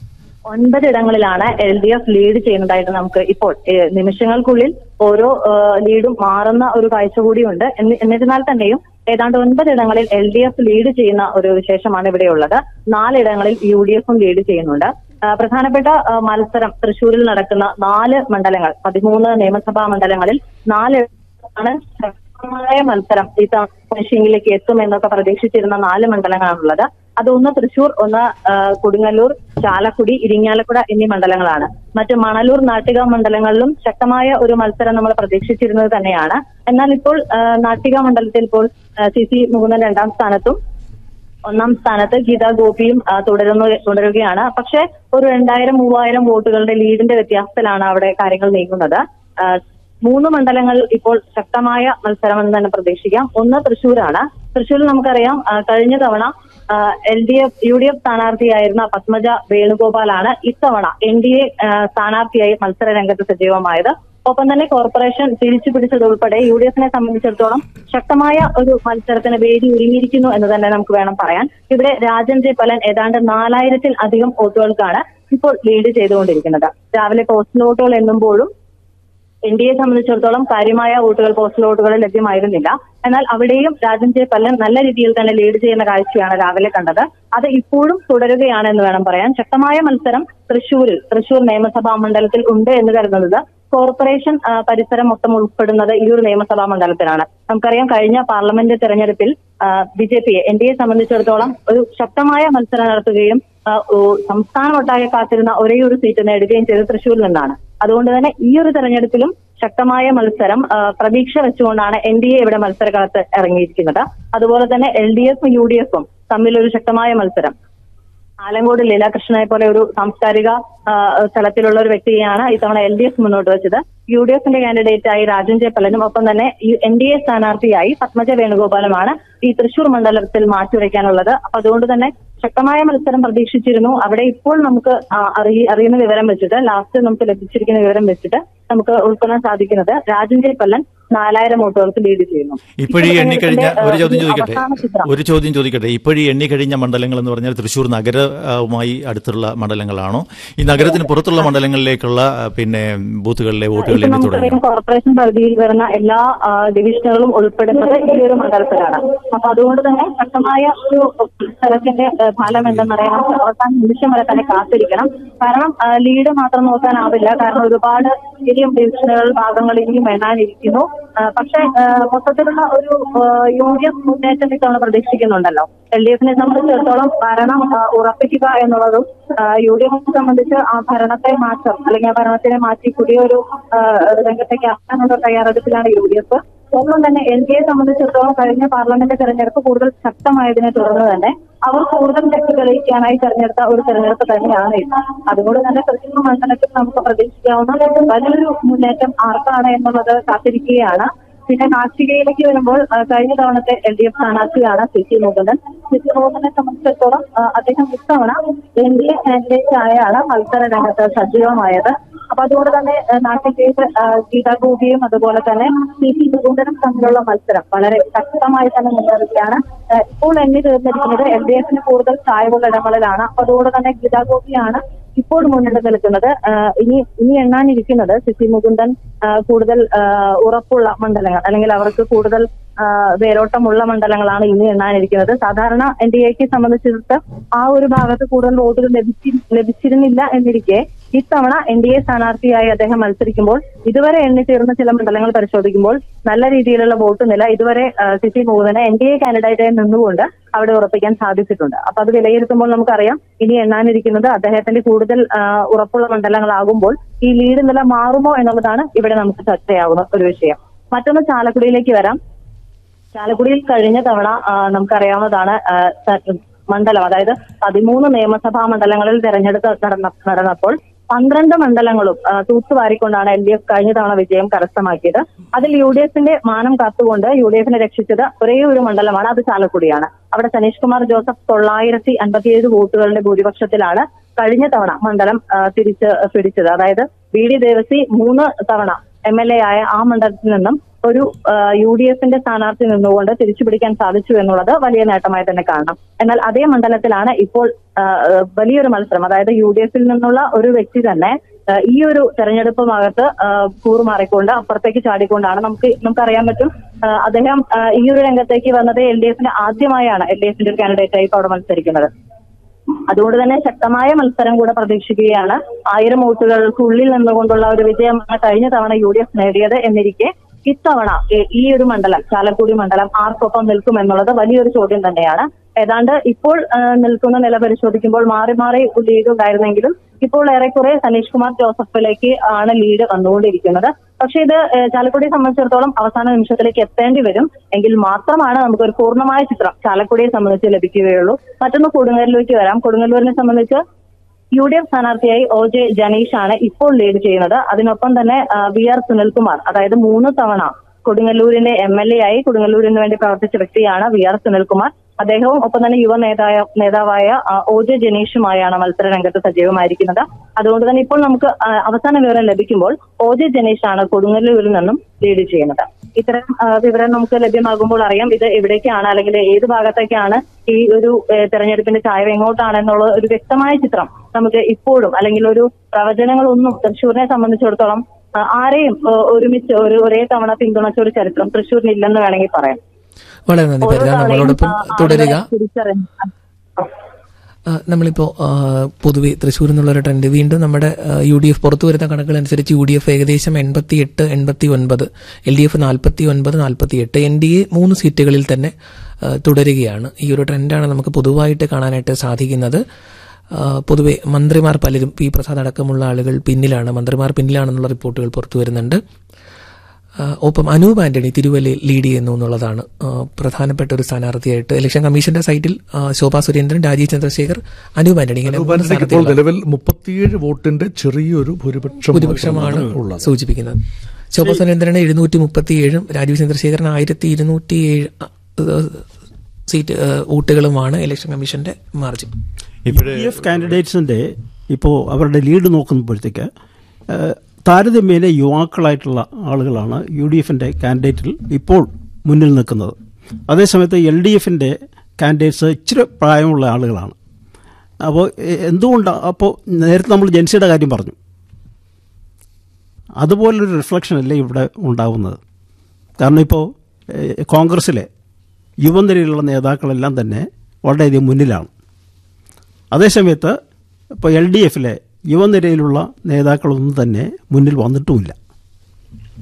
Speaker 7: ഒൻപതിടങ്ങളിലാണ് എൽ ഡി എഫ് ലീഡ് ചെയ്യുന്നതായിട്ട് നമുക്ക് ഇപ്പോൾ ഏഹ്, നിമിഷങ്ങൾക്കുള്ളിൽ ഓരോ ഏഹ്, ലീഡും മാറുന്ന ഒരു കാഴ്ച കൂടിയുണ്ട് എന്നി- എന്നിരുന്നാൽ തന്നെയും ഏതാണ്ട് ഒൻപതിടങ്ങളിൽ എൽ ഡി എഫ് ലീഡ് ചെയ്യുന്ന ഒരു വിശേഷമാണ് ഇവിടെയുള്ളത് നാലിടങ്ങളിൽ യു ഡി എഫും ലീഡ് ചെയ്യുന്നുണ്ട് ആ, പ്രധാനപ്പെട്ട ആ, മത്സരം തൃശൂരിൽ നടക്കുന്ന നാല് മണ്ഡലങ്ങൾ പതിമൂന്ന് നിയമസഭാ മണ്ഡലങ്ങളിൽ നാല് ആണ് ശക്തമായ മത്സരം ഈ ഫിനിഷിംഗിലേക്ക് എത്തും എന്നൊക്കെ പ്രതീക്ഷിച്ചിരുന്ന നാല് മണ്ഡലങ്ങളാണുള്ളത് അത് ഒന്ന് തൃശൂർ ഒന്ന് ആ, കൊടുങ്ങല്ലൂർ ചാലക്കുടി ഇരിങ്ങാലക്കുട എന്നീ മണ്ഡലങ്ങളാണ് മറ്റ് മണലൂർ നാട്ടിക മണ്ഡലങ്ങളിലും ശക്തമായ ഒരു മത്സരം നമ്മൾ പ്രതീക്ഷിച്ചിരുന്നത് തന്നെയാണ് എന്നാൽ ഇപ്പോൾ ആ, നാട്ടിക മണ്ഡലത്തിൽ ഇപ്പോൾ സി സി മുകുന്ദൻ രണ്ടാം സ്ഥാനത്തും ഒന്നാം സ്ഥാനത്ത് ഗീതാ ഗോപിയും ആ, തുടരുന്നു തുടരുകയാണ് പക്ഷേ ഒരു രണ്ടായിരം മൂവായിരം വോട്ടുകളുടെ ലീഡിന്റെ വ്യത്യാസത്തിലാണ് അവിടെ കാര്യങ്ങൾ നീങ്ങുന്നത് ആ, മൂന്ന് മണ്ഡലങ്ങൾ ഇപ്പോൾ ശക്തമായ മത്സരമെന്ന് തന്നെ പ്രതീക്ഷിക്കാം ഒന്ന് തൃശ്ശൂരാണ് തൃശ്ശൂരിൽ നമുക്കറിയാം ആ, കഴിഞ്ഞ തവണ L D F U D F സ്ഥാനാർത്ഥിയായിരുന്ന പത്മജ വേണുഗോപാലാണ് ഇത്തവണ എൻ ഡി എ സ്ഥാനാർത്ഥിയായി മത്സര രംഗത്ത് സജീവമായത് ഒപ്പം തന്നെ കോർപ്പറേഷൻ തിരിച്ചു പിടിച്ചതുൾപ്പെടെ യു ഡി എഫിനെ സംബന്ധിച്ചിടത്തോളം ശക്തമായ ഒരു മത്സരത്തിന് വേദി ഒരുങ്ങിയിരിക്കുന്നു എന്ന് തന്നെ നമുക്ക് വേണം പറയാൻ ഇവിടെ രാജൻ ജെ പലൻ ഏതാണ്ട് നാലായിരത്തിൽ അധികം വോട്ടുകൾക്കാണ് ഇപ്പോൾ ലീഡ് ചെയ്തുകൊണ്ടിരിക്കുന്നത് രാവിലെ പോസ്റ്റൽ വോട്ടുകൾ എണ്ണുമ്പോഴും എൻ ഡി എ സംബന്ധിച്ചിടത്തോളം കാര്യമായ വോട്ടുകൾ പോസ്റ്റൽ വോട്ടുകൾ ലഭ്യമായിരുന്നില്ല എന്നാൽ അവിടെയും രാജൻ ജെ പല്ലൻ നല്ല രീതിയിൽ തന്നെ ലീഡ് ചെയ്യുന്ന കാഴ്ചയാണ് രാവിലെ കണ്ടത് അത് ഇപ്പോഴും തുടരുകയാണ് എന്ന് വേണം പറയാൻ ശക്തമായ മത്സരം തൃശൂരിൽ തൃശൂർ നിയമസഭാ മണ്ഡലത്തിൽ ഉണ്ട് എന്ന് കരുതുന്നത് കോർപ്പറേഷൻ ആ, പരിസരം മൊത്തം ഉൾപ്പെടുന്നത് ഈ ഒരു നിയമസഭാ മണ്ഡലത്തിലാണ് നമുക്കറിയാം കഴിഞ്ഞ പാർലമെന്റ് തെരഞ്ഞെടുപ്പിൽ ബി ജെ പിയെ എൻ ഡി എ സംബന്ധിച്ചിടത്തോളം ഒരു ശക്തമായ മത്സരം നടത്തുകയും ആ, ഓ, സംസ്ഥാനമൊട്ടാകെ കാത്തിരുന്ന ഒരേ ഒരു സീറ്റ് നേടുകയും ചെയ്തത് തൃശൂരിൽ നിന്നാണ് അതുകൊണ്ട് തന്നെ ഈ ഒരു തെരഞ്ഞെടുപ്പിലും ശക്തമായ മത്സരം ആ, പ്രതീക്ഷ വെച്ചുകൊണ്ടാണ് എൻ ഡി എ ഇവിടെ മത്സരകളത്ത് ഇറങ്ങിയിരിക്കുന്നത് അതുപോലെ തന്നെ എൽ ഡി എഫും യു ഡി എഫും തമ്മിലൊരു ശക്തമായ മത്സരം ആലങ്കോട് ലീലാകൃഷ്ണനെ പോലെ ഒരു സാംസ്കാരിക ആ, തലത്തിലുള്ള ഒരു വ്യക്തിയെയാണ് ഇത്തവണ എൽ ഡി എഫ് മുന്നോട്ട് വെച്ചത് യു ഡി എഫിന്റെ കാൻഡിഡേറ്റായി രാജൻ ജെ പലനും ഒപ്പം തന്നെ എൻ ഡി എ സ്ഥാനാർത്ഥിയായി പത്മജ വേണുഗോപാലുമാണ് ഈ തൃശൂർ മണ്ഡലത്തിൽ മാറ്റിവെക്കാനുള്ളത് അപ്പൊ അതുകൊണ്ട് തന്നെ ശക്തമായ മത്സരം പ്രതീക്ഷിച്ചിരുന്നു അവിടെ ഇപ്പോൾ നമുക്ക് ആ, അറിയ- അറിയുന്ന വിവരം വെച്ചിട്ട് ലാസ്റ്റ് നമുക്ക് ലഭിച്ചിരിക്കുന്ന വിവരം വെച്ചിട്ട് നമുക്ക് ഉൾക്കൊള്ളാൻ സാധിക്കുന്നത് രാജൻ ജെ പല്ലൻ നാലായിരം വോട്ടുകൾക്ക് ലീഡ് ചെയ്യുന്നു
Speaker 1: ഇപ്പോഴീ എണ്ണിക്കഴിഞ്ഞ ഒരു ചോദ്യം ചോദിക്കട്ടെ
Speaker 7: അവസാന ചിത്രം
Speaker 1: ഒരു ചോദ്യം ചോദിക്കട്ടെ ഇപ്പോഴീ എണ്ണിക്കഴിഞ്ഞ മണ്ഡലങ്ങൾ എന്ന് പറഞ്ഞാൽ തൃശൂർ നഗരവുമായി അടുത്തുള്ള മണ്ഡലങ്ങളാണോ ഈ നഗരത്തിന് പുറത്തുള്ള മണ്ഡലങ്ങളിലേക്കുള്ള ആ, പിന്നെ ബൂത്തുകളിലെ വോട്ടുകൾ
Speaker 7: ഇപ്പൊ
Speaker 1: എണ്ണി തുടങ്ങി
Speaker 7: നമുക്കറിയാം കോർപ്പറേഷൻ പരിധിയിൽ വരുന്ന എല്ലാ ആ, ഡിവിഷനുകളും ഉൾപ്പെടുന്നത് ഈ ഒരു മണ്ഡലത്തിലാണ് അപ്പൊ അതുകൊണ്ട് തന്നെ ശക്തമായ ഒരു സ്ഥലത്തിന്റെ ആ, ഫലം എന്തെന്നറിയാൻ നമുക്ക് അവസാന നിമിഷം വരെ തന്നെ കാത്തിരിക്കണം കാരണം ആ, ലീഡ് മാത്രം നോക്കാനാവില്ല കാരണം ഒരുപാട് ഇനിയും ഡിവിഷനുകൾ ഭാഗങ്ങൾ ഇനിയും എണ്ണാനിരിക്കുന്നു ആ, പക്ഷേ ആ, മൊത്തത്തിലുള്ള ഒരു യു ഡി എഫ് മുന്നേറ്റം ഇത്തവണ പ്രതീക്ഷിക്കുന്നുണ്ടല്ലോ എൽ ഡി എഫിനെ സംബന്ധിച്ചിടത്തോളം ഭരണം ആ, ഉറപ്പിക്കുക എന്നുള്ളതും യു ഡി എഫിനെ സംബന്ധിച്ച് ആ ഭരണത്തെ മാറ്റം അല്ലെങ്കിൽ ആ ഭരണത്തിനെ മാറ്റി പുതിയൊരു ആ, രംഗത്തേക്ക് ആക്കാനുള്ള തയ്യാറെടുപ്പിലാണ് യു ഡി എഫ് ഒന്നും തന്നെ എൻ ഡി എ സംബന്ധിച്ചിടത്തോളം കഴിഞ്ഞ പാർലമെന്റ് തെരഞ്ഞെടുപ്പ് കൂടുതൽ ശക്തമായതിനെ തുടർന്ന് തന്നെ അവർ കൂടുതൽ ശക്തി തെളിയിക്കാനായി തെരഞ്ഞെടുത്ത ഒരു തെരഞ്ഞെടുപ്പ് തന്നെയാണ് ഇത് അതുകൊണ്ട് തന്നെ തൃശ്ശൂർ മണ്ഡലത്തിൽ നമുക്ക് പ്രതീക്ഷിക്കാവുന്ന വലിയൊരു മുന്നേറ്റം ആർക്കാണ് എന്നുള്ളത് കാത്തിരിക്കുകയാണ് പിന്നെ കാർഷികയിലേക്ക് വരുമ്പോൾ ആ, കഴിഞ്ഞ തവണത്തെ എൽ ഡി എഫ് സ്ഥാനാർത്ഥിയാണ് C C Mukundan C C മുകുന്ദനെ സംബന്ധിച്ചിടത്തോളം ആ, അദ്ദേഹം ഇത്തവണ എൻ ഡി എ കാൻഡിഡേറ്റ് ആയാണ് മത്സര രംഗത്ത് സജീവമായത് അപ്പൊ അതുകൊണ്ട് തന്നെ ആ, നാട്ടിലേക്ക് ആ, ഗീതാ ഗോപിയും അതുപോലെ തന്നെ സി സി മുകുന്ദനും തമ്മിലുള്ള മത്സരം വളരെ ശക്തമായി തന്നെ മുന്നേറുകയാണ് ആ, ഇപ്പോൾ എണ്ണി തീർന്നിരിക്കുന്നത് എൽ ഡി എഫിന് കൂടുതൽ ചായവുള്ള ഇടങ്ങളിലാണ് അപ്പൊ അതുകൊണ്ട് തന്നെ ഗീതാ ഗോപിയാണ് ഇപ്പോൾ മുന്നിട്ട് നിൽക്കുന്നത് ആ, ഇനി ഇനി എണ്ണാനിരിക്കുന്നത് സിസി മുകുന്ദൻ ആ, കൂടുതൽ ആ, ഉറപ്പുള്ള മണ്ഡലങ്ങൾ അല്ലെങ്കിൽ അവർക്ക് കൂടുതൽ ആ, വേരോട്ടമുള്ള മണ്ഡലങ്ങളാണ് ഇനി എണ്ണാനിരിക്കുന്നത് സാധാരണ എൻ ഡി എക്ക് സംബന്ധിച്ചിടത്ത് ആ ഒരു ഭാഗത്ത് കൂടുതൽ വോട്ടുകൾ ലഭിച്ചി ലഭിച്ചിരുന്നില്ല എന്നിരിക്കെ ഇത്തവണ എൻ ഡി എ സ്ഥാനാർത്ഥിയായി അദ്ദേഹം മത്സരിക്കുമ്പോൾ ഇതുവരെ എണ്ണിത്തീർന്ന ചില മണ്ഡലങ്ങൾ പരിശോധിക്കുമ്പോൾ നല്ല രീതിയിലുള്ള വോട്ട് നില ഇതുവരെ ആ, സിസി മുകുന്ദനെ എൻ ഡി എ കാൻഡിഡേറ്റായി നിന്നുകൊണ്ട് അവിടെ ഉറപ്പിക്കാൻ സാധിച്ചിട്ടുണ്ട് അപ്പൊ അത് വിലയിരുത്തുമ്പോൾ നമുക്കറിയാം ഇനി എണ്ണാനിരിക്കുന്നത് അദ്ദേഹത്തിന്റെ കൂടുതൽ ആ, ഉറപ്പുള്ള മണ്ഡലങ്ങളാകുമ്പോൾ ഈ ലീഡ് നില മാറുമോ എന്നുള്ളതാണ് ഇവിടെ നമുക്ക് ചർച്ചയാവുന്ന ഒരു വിഷയം മറ്റൊന്ന് ചാലക്കുടിയിലേക്ക് വരാം ചാലക്കുടിയിൽ കഴിഞ്ഞ തവണ ആ, നമുക്കറിയാവുന്നതാണ് ആ, സ- മണ്ഡലം അതായത് പതിമൂന്ന് നിയമസഭാ മണ്ഡലങ്ങളിൽ തെരഞ്ഞെടുപ്പ് നടന്ന നടന്നപ്പോൾ പന്ത്രണ്ട് മണ്ഡലങ്ങളും ആ, തൂത്തുവാരിക്കൊണ്ടാണ് എൽ ഡി എഫ് കഴിഞ്ഞ തവണ വിജയം കരസ്ഥമാക്കിയത് അതിൽ യു ഡി എഫിന്റെ മാനം കാത്തുകൊണ്ട് യു ഡി എഫിനെ രക്ഷിച്ചത് ഒരേ ഒരു മണ്ഡലമാണ് അത് ചാലക്കുടിയാണ് അവിടെ സനീഷ് കുമാർ ജോസഫ് തൊള്ളായിരത്തി അൻപത്തിയേഴ് വോട്ടുകളുടെ ഭൂരിപക്ഷത്തിലാണ് കഴിഞ്ഞ തവണ മണ്ഡലം ആ, തിരിച്ച് പിടിച്ചത് അതായത് വി ഡി ദേവസി മൂന്ന് തവണ എം എൽ എ ആയ ആ മണ്ഡലത്തിൽ നിന്നും ഒരു യു ഡി എഫിന്റെ സ്ഥാനാർത്ഥി നിന്നുകൊണ്ട് തിരിച്ചു പിടിക്കാൻ സാധിച്ചു എന്നുള്ളത് വലിയ നേട്ടമായി തന്നെ കാണണം എന്നാൽ അതേ മണ്ഡലത്തിലാണ് ഇപ്പോൾ ആ, ആ, വലിയൊരു മത്സരം അതായത് യു ഡി എഫിൽ നിന്നുള്ള ഒരു വ്യക്തി തന്നെ ആ, ഈ ഒരു തെരഞ്ഞെടുപ്പ് ഭാഗത്ത് ആ, കൂറുമാറിക്കൊണ്ട് അപ്പുറത്തേക്ക് ചാടിക്കൊണ്ടാണ് നമുക്ക് നമുക്കറിയാൻ പറ്റും ആ, അദ്ദേഹം ആ, ഈ ഒരു രംഗത്തേക്ക് വന്നത് എൽ ഡി എഫിന് ആദ്യമായാണ് എൽ ഡി എഫിന്റെ ഒരു കാൻഡിഡേറ്റായി ഇപ്പോൾ അവിടെ മത്സരിക്കുന്നത് അതുകൊണ്ട് തന്നെ ശക്തമായ മത്സരം കൂടെ പ്രതീക്ഷിക്കുകയാണ് ആയിരം വോട്ടുകൾക്കുള്ളിൽ നിന്നുകൊണ്ടുള്ള ഒരു വിജയമാണ് കഴിഞ്ഞ തവണ യു ഡി എഫ് നേടിയത് എന്നിരിക്കെ ഇത്തവണ ഈ- ഈ ഒരു മണ്ഡലം ചാലക്കുടി മണ്ഡലം ആർക്കൊപ്പം നിൽക്കും എന്നുള്ളത് വലിയൊരു ചോദ്യം തന്നെയാണ് ഏതാണ്ട് ഇപ്പോൾ ആ, നിൽക്കുന്ന നില പരിശോധിക്കുമ്പോൾ മാറി മാറി ലീഡ് ഉണ്ടായിരുന്നെങ്കിലും ഇപ്പോൾ ഏറെക്കുറെ സനീഷ് കുമാർ ജോസഫിലേക്ക് ആണ് ലീഡ് വന്നുകൊണ്ടിരിക്കുന്നത് പക്ഷേ ഇത് ഏ, ചാലക്കുടിയെ സംബന്ധിച്ചിടത്തോളം അവസാന നിമിഷത്തിലേക്ക് എത്തേണ്ടി വരും എങ്കിൽ മാത്രമാണ് നമുക്ക് ഒരു പൂർണ്ണമായ ചിത്രം ചാലക്കുടിയെ സംബന്ധിച്ച് ലഭിക്കുകയുള്ളൂ മറ്റൊന്ന് കൊടുങ്ങല്ലൂരിലേക്ക് വരാം കൊടുങ്ങല്ലൂരിനെ സംബന്ധിച്ച് യു ഡി എഫ് സ്ഥാനാർത്ഥിയായി ഒ ജെ ജനീഷ് ആണ് ഇപ്പോൾ ലീഡ് ചെയ്യുന്നത് അതിനൊപ്പം തന്നെ ആ, വി ആർ സുനിൽകുമാർ അതായത് മൂന്ന് തവണ കൊടുങ്ങല്ലൂരിന്റെ എം എൽ എ ആയി കൊടുങ്ങല്ലൂരിന് വേണ്ടി പ്രവർത്തിച്ച വ്യക്തിയാണ് വി ആർ സുനിൽകുമാർ അദ്ദേഹവും ഒപ്പം തന്നെ യുവ നേതായ നേതാവായ ആ, ഒ ജെ ജനീഷുമായാണ് മത്സര രംഗത്ത് സജീവമായിരിക്കുന്നത് അതുകൊണ്ട് തന്നെ ഇപ്പോൾ നമുക്ക് ആ, അവസാന വിവരം ലഭിക്കുമ്പോൾ ഒ ജെ ജനീഷാണ് കൊടുങ്ങല്ലൂരിൽ നിന്നും ലീഡ് ചെയ്യുന്നത് ഇത്തരം ആ, വിവരം നമുക്ക് ലഭ്യമാകുമ്പോൾ അറിയാം ഇത് എവിടേക്കാണ് അല്ലെങ്കിൽ ഏത് ഭാഗത്തേക്കാണ് ഈ ഒരു ഏ, തെരഞ്ഞെടുപ്പിന്റെ ചായവ് എങ്ങോട്ടാണെന്നുള്ള ഒരു വ്യക്തമായ ചിത്രം നമുക്ക് ഇപ്പോഴും അല്ലെങ്കിൽ ഒരു പ്രവചനങ്ങളൊന്നും തൃശ്ശൂരിനെ സംബന്ധിച്ചിടത്തോളം ആ, ആരെയും ആ, ഒരുമിച്ച് ഒരു ഒരേ തവണ പിന്തുണച്ച ഒരു ചരിത്രം തൃശ്ശൂരിന് ഇല്ലെന്ന് വേണമെങ്കിൽ പറയാം
Speaker 5: വളരെ നന്ദി
Speaker 7: ഓരോ
Speaker 5: പരിത
Speaker 7: തവണയും
Speaker 5: നമ്മളോടൊപ്പം
Speaker 7: ആ,
Speaker 5: തുടരുക
Speaker 7: ആളുകളെ തിരിച്ചറിഞ്ഞ്
Speaker 5: ആ, നമ്മളിപ്പോ ആ, പൊതുവെ തൃശ്ശൂർ എന്നുള്ള ഒരു ട്രെൻഡ് വീണ്ടും നമ്മുടെ യു ഡി എഫ് പുറത്തു വരുന്ന കണക്കുകൾ അനുസരിച്ച് യു ഡി എഫ് ഏകദേശം എൺപത്തി എട്ട് എൺപത്തി ഒൻപത് എൽ ഡി എഫ് നാൽപ്പത്തി ഒൻപത് നാൽപ്പത്തി എട്ട് എൻ ഡി എ മൂന്ന് സീറ്റുകളിൽ തന്നെ ആ, തുടരുകയാണ് ഈ ഒരു ട്രെൻഡാണ് നമുക്ക് പൊതുവായിട്ട് കാണാനായിട്ട് സാധിക്കുന്നത് ആ, പൊതുവെ മന്ത്രിമാർ പലരും പി പ്രസാദ് അടക്കമുള്ള ആളുകൾ പിന്നിലാണ് മന്ത്രിമാർ പിന്നിലാണെന്നുള്ള റിപ്പോർട്ടുകൾ പുറത്തു വരുന്നുണ്ട് ആ, ഒപ്പം അനൂപ് ആന്റണി തിരുവല്ലയിൽ ലീഡ് ചെയ്യുന്നു എന്നുള്ളതാണ് ആ, പ്രധാനപ്പെട്ട ഒരു സ്ഥാനാർത്ഥിയായിട്ട് ഇലക്ഷൻ കമ്മീഷന്റെ സൈറ്റിൽ ആ, ശോഭാ സുരേന്ദ്രൻ രാജീവ് ചന്ദ്രശേഖർ അനൂപ് ആന്റണി ഇങ്ങനെ മൂന്ന്
Speaker 4: ഇപ്പോൾ
Speaker 5: സ്ഥാനാർത്ഥികളാണ്
Speaker 4: നിലവിൽ മുപ്പത്തിയേഴ് വോട്ടിന്റെ ചെറിയൊരു ഭൂരിപക്ഷം
Speaker 5: ഭൂരിപക്ഷമാണ്
Speaker 4: ഉള്ളത്
Speaker 5: സൂചിപ്പിക്കുന്നത് ശോഭാ സുരേന്ദ്രന് എഴുന്നൂറ്റി മുപ്പത്തിയേഴും രാജീവ് ചന്ദ്രശേഖരൻ ആയിരത്തി ഇരുന്നൂറ്റി ഏഴ് സീറ്റ് ആ, വോട്ടുകളുമാണ് ഇലക്ഷൻ കമ്മീഷന്റെ മാർജിൻ
Speaker 1: ഇപ്പോഴേ
Speaker 2: പി എഫ് കാൻഡിഡേറ്റ്സിൻ്റെ ഇപ്പോൾ അവരുടെ ലീഡ് നോക്കുമ്പോഴത്തേക്ക് ഏഹ്, താരതമ്യേന യുവാക്കളായിട്ടുള്ള ആളുകളാണ് യു ഡി എഫിൻ്റെ കാൻഡിഡേറ്റിൽ ഇപ്പോൾ മുന്നിൽ നിൽക്കുന്നത് അതേസമയത്ത് എൽ ഡി എഫിൻ്റെ കാൻഡിഡേറ്റ്സ് ഇച്ചിരി പ്രായമുള്ള ആളുകളാണ് അപ്പോൾ എ- എന്തുകൊണ്ടാണ് അപ്പോൾ നേരത്തെ നമ്മൾ ജൻസിയുടെ കാര്യം പറഞ്ഞു അതുപോലൊരു റിഫ്ലക്ഷൻ അല്ലേ ഇവിടെ ഉണ്ടാവുന്നത് കാരണം ഇപ്പോൾ ഏഹ്, കോൺഗ്രസ്സിലെ യുവനിരയിലുള്ള നേതാക്കളെല്ലാം തന്നെ വളരെയധികം മുന്നിലാണ് അതേസമയത്ത് ഇപ്പോൾ എൽ ഡി എഫിലെ യുവനിരയിലുള്ള നേതാക്കളൊന്നും തന്നെ മുന്നിൽ വന്നിട്ടുമില്ല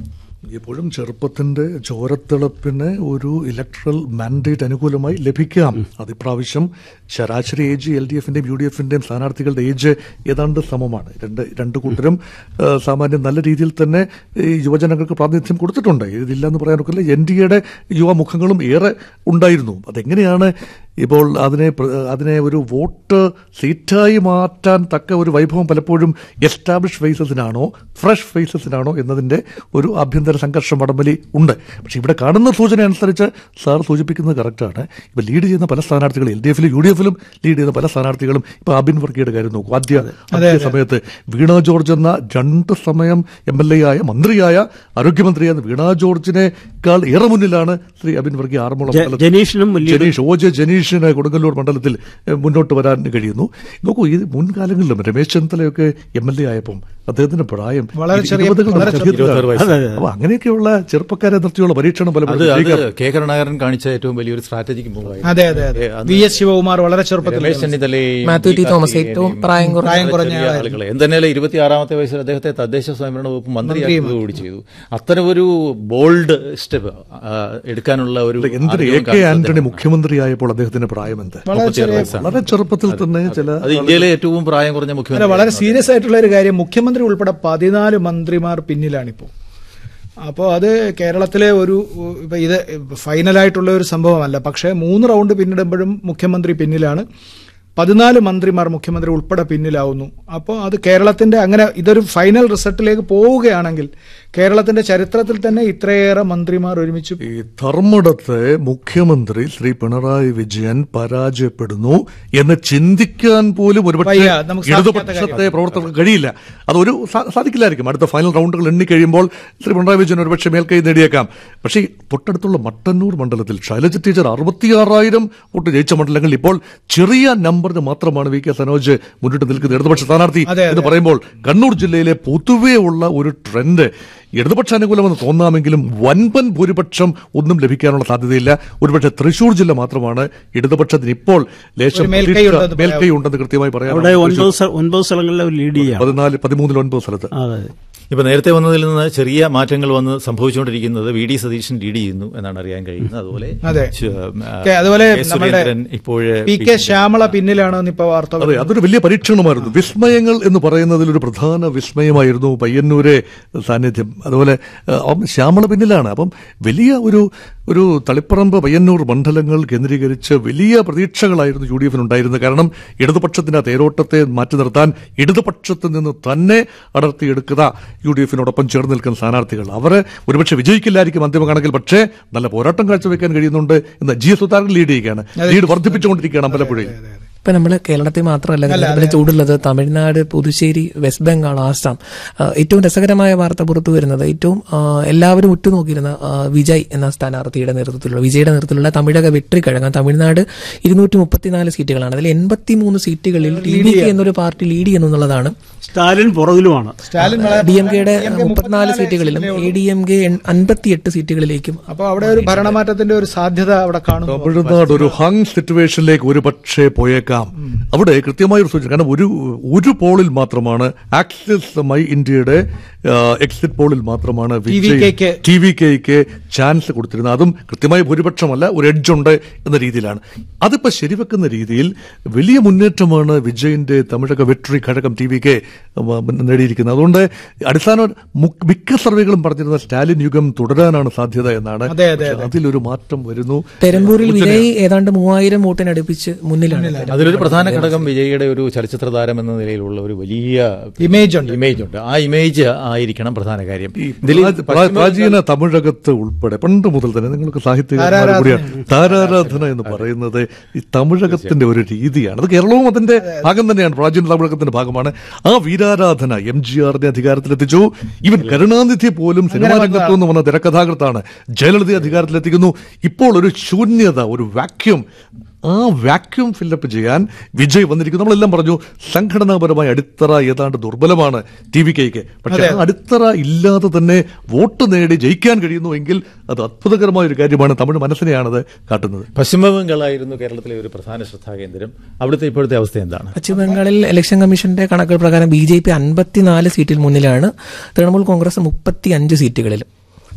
Speaker 4: എപ്പോഴും ചെറുപ്പത്തിന്റെ ചോരത്തിളപ്പിന് ഒരു ഇലക്ട്രൽ മാൻഡേറ്റ് അനുകൂലമായി ലഭിക്കാം അത് ഇപ്രാവശ്യം ശരാശരി ഏജ് എൽ ഡി എഫിന്റെയും യു ഡി എഫിന്റെയും സ്ഥാനാർത്ഥികളുടെ ഏജ് ഏതാണ്ട് സമമാണ് രണ്ട് രണ്ട് കൂട്ടരും ആ, സാമാന്യം നല്ല രീതിയിൽ തന്നെ ഈ യുവജനങ്ങൾക്ക് പ്രാതിനിധ്യം കൊടുത്തിട്ടുണ്ട് ഇതില്ലെന്ന് പറയാനൊക്കില്ല എൻ ഡി എയുടെ യുവമുഖങ്ങളും ഏറെ ഉണ്ടായിരുന്നു അതെങ്ങനെയാണ് ഇപ്പോൾ അതിനെ പ്ര- അതിനെ ഒരു വോട്ട് സീറ്റായി മാറ്റാൻ തക്ക ഒരു വൈഭവം പലപ്പോഴും എസ്റ്റാബ്ലിഷ് ഫേസസിനാണോ ഫ്രഷ് ഫേസസിനാണോ എന്നതിന്റെ ഒരു ആഭ്യന്തര സംഘർഷം വടംവലി ഉണ്ട് പക്ഷെ ഇവിടെ കാണുന്ന സൂചന അനുസരിച്ച് സാർ സൂചിപ്പിക്കുന്നത് കറക്റ്റാണ് ഇപ്പൊ ലീഡ് ചെയ്യുന്ന പല സ്ഥാനാർത്ഥികളും എൽ ഡി എഫിലും യു ഡി എഫിലും ലീഡ് ചെയ്യുന്ന പല സ്ഥാനാർത്ഥികളും ഇപ്പൊ അബിൻ വർഗിയുടെ കാര്യം നോക്കൂ ആദ്യ ആദ്യ സമയത്ത് വീണ ജോർജ് എന്ന രണ്ട് സമയം എം എൽ എ ആയ മന്ത്രിയായ ആരോഗ്യമന്ത്രിയായ വീണ ജോർജിനേക്കാൾ ഏറെ മുന്നിലാണ് ശ്രീ അബിൻ വർഗി ആറന്മുള
Speaker 2: ജ-
Speaker 4: മണ്ഡലത്തിൽ
Speaker 2: ജനീഷിനും വലിയ
Speaker 4: ജനീഷ് ഒ ജെ ജനീഷിന് കൊടുങ്ങല്ലൂർ മണ്ഡലത്തിൽ എഹ്, മുന്നോട്ട് വരാൻ കഴിയുന്നു നോക്കൂ ഈ മുൻകാലങ്ങളിലും രമേശ് ചെന്നിത്തലയൊക്കെ എം എൽ എ ആയപ്പം അദ്ദേഹത്തിന്റെ പ്രായം
Speaker 3: വളരെ
Speaker 4: ഇരു-
Speaker 3: ചെറിയ-
Speaker 4: ഇരുപതുകളുടെ
Speaker 3: വളരെ ചെറിയ-
Speaker 4: മധ്യത്തിലാണ്.
Speaker 1: ഇരുപത്താറ് വയസ്സ്.
Speaker 2: അതെ, അതെ.
Speaker 4: അപ്പൊ അങ്ങനെയൊക്കെയുള്ള ചെറുപ്പക്കാരെ നിർത്തിയുള്ള പരീക്ഷണം
Speaker 1: അത്
Speaker 4: പലപ്പോഴും
Speaker 1: അത്
Speaker 4: ജയിക്കാറ്.
Speaker 1: കെ കരുണാകരൻ കാണിച്ച ഏറ്റവും വലിയൊരു സ്ട്രാറ്റജിക് മൂവായിരുന്നു
Speaker 3: അതെ അതെ അതെ
Speaker 1: ഏ, അന്ന്
Speaker 3: വി എസ് ശിവകുമാർ വളരെ ചെറുപ്പത്തിൽ
Speaker 1: രമേശ് ചെന്നിത്തലയും
Speaker 5: മാത്യു ടി
Speaker 1: വി.
Speaker 5: തോമസ്
Speaker 1: കാർത്തികേയനെയും
Speaker 5: ഏറ്റവും പ്രായം കുറഞ്ഞ
Speaker 3: പ്രായം കുറഞ്ഞ
Speaker 1: ചെറിയ
Speaker 3: ആളായിരുന്നു.
Speaker 1: ആളുകളെ എന്തെന്നാലും ഇരുപത്തിയാറാമത്തെ വയസ്സിൽ അദ്ദേഹത്തെ തദ്ദേശ സ്വയംഭരണ വകുപ്പ് മന്ത്രിയാക്കുക കൂടി ചെയ്തു അത്തരം ഒരു ബോൾഡ് സ്റ്റെപ്പ് എടുക്കാനുള്ള ഒരു
Speaker 4: എന്തിന് എ
Speaker 1: ആഗ്രഹം
Speaker 4: കെ
Speaker 1: കാണിച്ചത്
Speaker 4: ആന്റണി
Speaker 1: അദ്ദേഹമാണ്.
Speaker 4: മുഖ്യമന്ത്രിയായപ്പോൾ അദ്ദേഹത്തിന്റെ പ്രായം എന്ത്
Speaker 3: വളരെ
Speaker 1: മുപ്പത്തിയാറ്
Speaker 3: ചെറിയ
Speaker 1: വയസ്സാണ്.
Speaker 4: വളരെ ചെറുപ്പത്തിൽ തന്നെ ചില
Speaker 1: അത് ഇന്ത്യയിലെ ഏറ്റവും പ്രായം കുറഞ്ഞ
Speaker 3: അല്ല
Speaker 1: മുഖ്യമന്ത്രി
Speaker 3: വളരെ സീരിയസ് ആയിട്ടുള്ള ഒരു കാര്യം മുഖ്യമന്ത്രി ഉൾപ്പെടെ പതിനാല് മന്ത്രിമാർ പിന്നിലാണിപ്പോൾ അപ്പോൾ അത് കേരളത്തിലെ ഒരു ഇപ്പൊ ഇത് ഫൈനലായിട്ടുള്ള ഒരു സംഭവമല്ല പക്ഷേ മൂന്ന് റൗണ്ട് പിന്നിടുമ്പോഴും മുഖ്യമന്ത്രി പിന്നിലാണ് പതിനാല് മന്ത്രിമാർ മുഖ്യമന്ത്രി ഉൾപ്പെടെ പിന്നിലാവുന്നു അപ്പോൾ അത് കേരളത്തിന്റെ അങ്ങനെ ഇതൊരു ഫൈനൽ റിസൾട്ടിലേക്ക് പോവുകയാണെങ്കിൽ കേരളത്തിന്റെ ചരിത്രത്തിൽ തന്നെ ഇത്രയേറെ മന്ത്രിമാർ ഒരുമിച്ച്
Speaker 4: ഈ ധർമ്മടത്തെ മുഖ്യമന്ത്രി ശ്രീ പിണറായി വിജയൻ പരാജയപ്പെടുന്നു എന്ന് ചിന്തിക്കാൻ പോലും ഒരുപക്ഷെ
Speaker 3: വയ്യ, നമുക്ക് സാധിക്കാത്ത
Speaker 4: ഇടതുപക്ഷത്തെ പ്രവർത്തകർക്ക് കഴിയില്ല അതൊരു സാ- സാധിക്കില്ലായിരിക്കും അടുത്ത ഫൈനൽ റൗണ്ടുകൾ എണ്ണിക്കഴിയുമ്പോൾ ശ്രീ പിണറായി വിജയൻ ഒരുപക്ഷെ മേൽക്കൈ നേടിയേക്കാം പക്ഷേ ഈ തൊട്ടടുത്തുള്ള മട്ടന്നൂർ മണ്ഡലത്തിൽ ശൈലജ ടീച്ചർ അറുപത്തിയാറായിരം വോട്ട് ജയിച്ച മണ്ഡലങ്ങളിൽ ഇപ്പോൾ ചെറിയ നമ്പറിന് മാത്രമാണ് വി കെ സനോജ് മുന്നിട്ട് നിൽക്കുന്നത് ഇടതുപക്ഷ സ്ഥാനാർത്ഥി
Speaker 3: അതെ, അതെ.
Speaker 4: എന്ന് പറയുമ്പോൾ കണ്ണൂർ ജില്ലയിലെ പൊതുവേ ഉള്ള ഒരു ട്രെൻഡ് ഇടതുപക്ഷ അനുകൂലമെന്ന് തോന്നാമെങ്കിലും വൻപൻ ഭൂരിപക്ഷം ഒന്നും ലഭിക്കാനുള്ള സാധ്യതയില്ല ഒരുപക്ഷെ തൃശൂർ ജില്ല മാത്രമാണ് ഇടതുപക്ഷത്തിന് ഇപ്പോൾ ലേശം
Speaker 3: ഒരു മേൽക്കൈ
Speaker 4: പ്രതീക്ഷ-
Speaker 3: ഉണ്ടെന്ന്
Speaker 4: മേൽക്കൈ ഉണ്ടെന്ന് കൃത്യമായി
Speaker 2: അവിടെ
Speaker 4: പറയാം
Speaker 2: ഒൻപത് സ്ഥ- ഒൻപത് സ്ഥലങ്ങളിൽ അവർ ലീഡ് ചെയ്യാം
Speaker 4: പതിനാല് പതിമൂന്നിൽ ഒൻപത് സ്ഥലത്ത്
Speaker 2: അതെ
Speaker 1: ഇപ്പൊ നേരത്തെ വന്നതിൽ നിന്ന് ചെറിയ മാറ്റങ്ങൾ വന്ന് സംഭവിച്ചുകൊണ്ടിരിക്കുന്നത് വി ഡി സതീശൻ ലീഡ് ചെയ്യുന്നു എന്നാണ് അറിയാൻ കഴിയുന്നത് അതുപോലെ
Speaker 3: അതെ.
Speaker 1: ചു- ആ,
Speaker 3: ഓക്കേ, അതുപോലെ
Speaker 1: കെ.
Speaker 3: നമ്മുടെ
Speaker 1: സുരേന്ദ്രൻ ഇപ്പോഴ്
Speaker 3: പി കെ ശ്യാമള പിന്നിലാണെന്ന് ഇപ്പൊ വാർത്ത
Speaker 4: അതെ അതൊരു വലിയ പരീക്ഷണമായിരുന്നു വിസ്മയങ്ങൾ എന്ന് പറയുന്നതിൽ ഒരു പ്രധാന വിസ്മയമായിരുന്നു പയ്യന്നൂരെ സാന്നിധ്യം അതുപോലെ ഏഹ്, അവൻ ശ്യാമള പിന്നിലാണ് അപ്പം വലിയ ഒരു ഒരു തളിപ്പറമ്പ് പയ്യന്നൂർ മണ്ഡലങ്ങൾ കേന്ദ്രീകരിച്ച് വലിയ പ്രതീക്ഷകളായിരുന്നു യു ഡി എഫിനുണ്ടായിരുന്നത് കാരണം ഇടതുപക്ഷത്തിന്റെ ആ തേരോട്ടത്തെ മാറ്റി നിർത്താൻ ഇടതുപക്ഷത്തിൽ നിന്ന് തന്നെ അടർത്തിയെടുക്കുക യു ഡി എഫിനോടൊപ്പം ചേർന്ന് നിൽക്കുന്ന സ്ഥാനാർത്ഥികൾ അവർ ഒരുപക്ഷെ വിജയിക്കില്ലായിരിക്കും അന്തിമ കണക്കിൽ പക്ഷേ നല്ല പോരാട്ടം കാഴ്ചവെക്കാൻ കഴിയുന്നുണ്ട് എന്ന് ജി എസ് സുധാകരൻ ലീഡ് ചെയ്യുകയാണ് ലീഡ് വർദ്ധിപ്പിച്ചുകൊണ്ടിരിക്കുകയാണ് പലപ്പോഴും
Speaker 5: ഇപ്പൊ നമ്മൾ കേരളത്തിൽ മാത്രമല്ല കേരളത്തിൽ ചൂടുള്ളത് തമിഴ്നാട് പുതുച്ചേരി വെസ്റ്റ് ബംഗാൾ ആസാം ആ, ഏറ്റവും രസകരമായ വാർത്ത പുറത്തു വരുന്നത് ഏറ്റവും ആ, എല്ലാവരും ഉറ്റുനോക്കിയിരുന്ന ആ, വിജയ് എന്ന സ്ഥാനാർത്ഥിയുടെ നേതൃത്വത്തിലുള്ള വിജയുടെ നേതൃത്വത്തിലുള്ള തമിഴക വെട്രിക്കഴകം തമിഴ്നാട് ഇരുന്നൂറ്റി മുപ്പത്തിനാല് സീറ്റുകളാണ് അതിൽ എൺപത്തിമൂന്ന് സീറ്റുകളിൽ ടി ഡി കെ എന്നൊരു പാർട്ടി ലീഡ് ചെയ്യുന്നു എന്നുള്ളതാണ്
Speaker 2: സ്റ്റാലിൻ പുറകിലുമാണ്
Speaker 3: സ്റ്റാലിൻ
Speaker 5: ഡി എം കെയുടെ മുപ്പത്തിനാല് സീറ്റുകളിലും എ ഡി എം കെ അൻപത്തിയെട്ട് സീറ്റുകളിലേക്കും
Speaker 3: അപ്പൊ അവിടെ ഒരു ഭരണമാറ്റത്തിന്റെ ഒരു സാധ്യത അവിടെ കാണുന്നു
Speaker 4: തമിഴ്നാട് ഒരു ഹങ് സിറ്റുവേഷനിലേക്ക് ഒരു പക്ഷേ പോയേക്കാം അവിടെ കൃത്യമായ ഒരു സൂചന കാരണം ഒരു ഒരു പോളിൽ മാത്രമാണ് ആക്സിസ് മൈ ഇന്ത്യയുടെ എക്സിറ്റ് പോളിൽ മാത്രമാണ്
Speaker 3: TVK
Speaker 4: ടി വി കെക്ക് ചാൻസ് കൊടുത്തിരുന്നത് അതും കൃത്യമായ ഭൂരിപക്ഷമല്ല ഒരു എഡ്ജ് ഉണ്ട് എന്ന രീതിയിലാണ് അതിപ്പോ ശരിവെക്കുന്ന രീതിയിൽ വലിയ മുന്നേറ്റമാണ് വിജയിന്റെ തമിഴക വെട്രി ഘടകം ടി വി കെ നേടിയിരിക്കുന്നത് അതുകൊണ്ട് അടിസ്ഥാന മു- മിക്ക സർവേകളും പറഞ്ഞിരുന്ന സ്റ്റാലിൻ യുഗം തുടരാനാണ് സാധ്യത എന്നാണ്
Speaker 3: അതെ, അതെ,
Speaker 4: പക്ഷേ അതിലൊരു മാറ്റം വരുന്നു
Speaker 5: പെരമ്പൂരിൽ വിജയ് ഏതാണ്ട് മൂവായിരം വോട്ടിനടുപ്പിച്ച് മുന്നിലാണ്
Speaker 1: അതിലൊരു പ്രധാന ഘടകം വിജയിയുടെ ഒരു ചലച്ചിത്ര താരം എന്ന നിലയിലുള്ള ഒരു വലിയ
Speaker 3: ഇമേജ് ഉണ്ട്
Speaker 1: ഇമേജ് ഉണ്ട് ആ ഇമേജ് ആയിരിക്കണം പ്രധാന കാര്യം
Speaker 4: ഈ
Speaker 1: ഇതിൽ
Speaker 4: പ്രാ- പ്രാ- പ്രാചീന തമിഴകത്ത് ഉൾപ്പെടെ പണ്ട് മുതൽ തന്നെ നിങ്ങൾക്ക് സാഹിത്യകാരന്മാർ കൂടിയാണ് താരാരാധന എന്ന് പറയുന്നത് ഈ തമിഴകത്തിന്റെ ഒരു രീതിയാണ് അത് കേരളവും അതിന്റെ ഭാഗം തന്നെയാണ് പ്രാചീന തമിഴകത്തിന്റെ ഭാഗമാണ് ആ വീരാരാധന എം ജി ആറിനെ അധികാരത്തിലെത്തിച്ചു ഇവൻ കരുണാനിധി പോലും സിനിമാ രംഗത്തു നിന്ന് വന്ന തിരക്കഥാകൃത്താണ് ജയലളിത അധികാരത്തിലെത്തിക്കുന്നു ഇപ്പോൾ ഒരു ശൂന്യത ഒരു വാക്യൂം ആ വാക്യൂം ഫില്ലപ്പ് ചെയ്യാൻ വിജയ് വന്നിരിക്കുന്നു നമ്മളെല്ലാം പറഞ്ഞു സംഘടനാപരമായ അടിത്തറ ഏതാണ്ട് ദുർബലമാണ് ടി വി കെക്ക് പക്ഷേ ആ അടിത്തറ ഇല്ലാതെ തന്നെ വോട്ട് നേടി ജയിക്കാൻ കഴിയുന്നുവെങ്കിൽ അത് അത്ഭുതകരമായ ഒരു കാര്യമാണ് തമിഴ് മനസ്സിനെയാണത് കാട്ടുന്നത്
Speaker 1: പശ്ചിമ ബംഗാളായിരുന്നു കേരളത്തിലെ ഒരു പ്രധാന ശ്രദ്ധാകേന്ദ്രം അവിടുത്തെ ഇപ്പോഴത്തെ അവസ്ഥ എന്താണ്
Speaker 5: പശ്ചിമ ബംഗാളിൽ ഇലക്ഷൻ കമ്മീഷന്റെ കണക്കുകൾ പ്രകാരം ബി ജെ പി അൻപത്തിനാല് സീറ്റിൽ മുന്നിലാണ് തൃണമൂൽ കോൺഗ്രസ് മുപ്പത്തി അഞ്ച് സീറ്റുകളിലും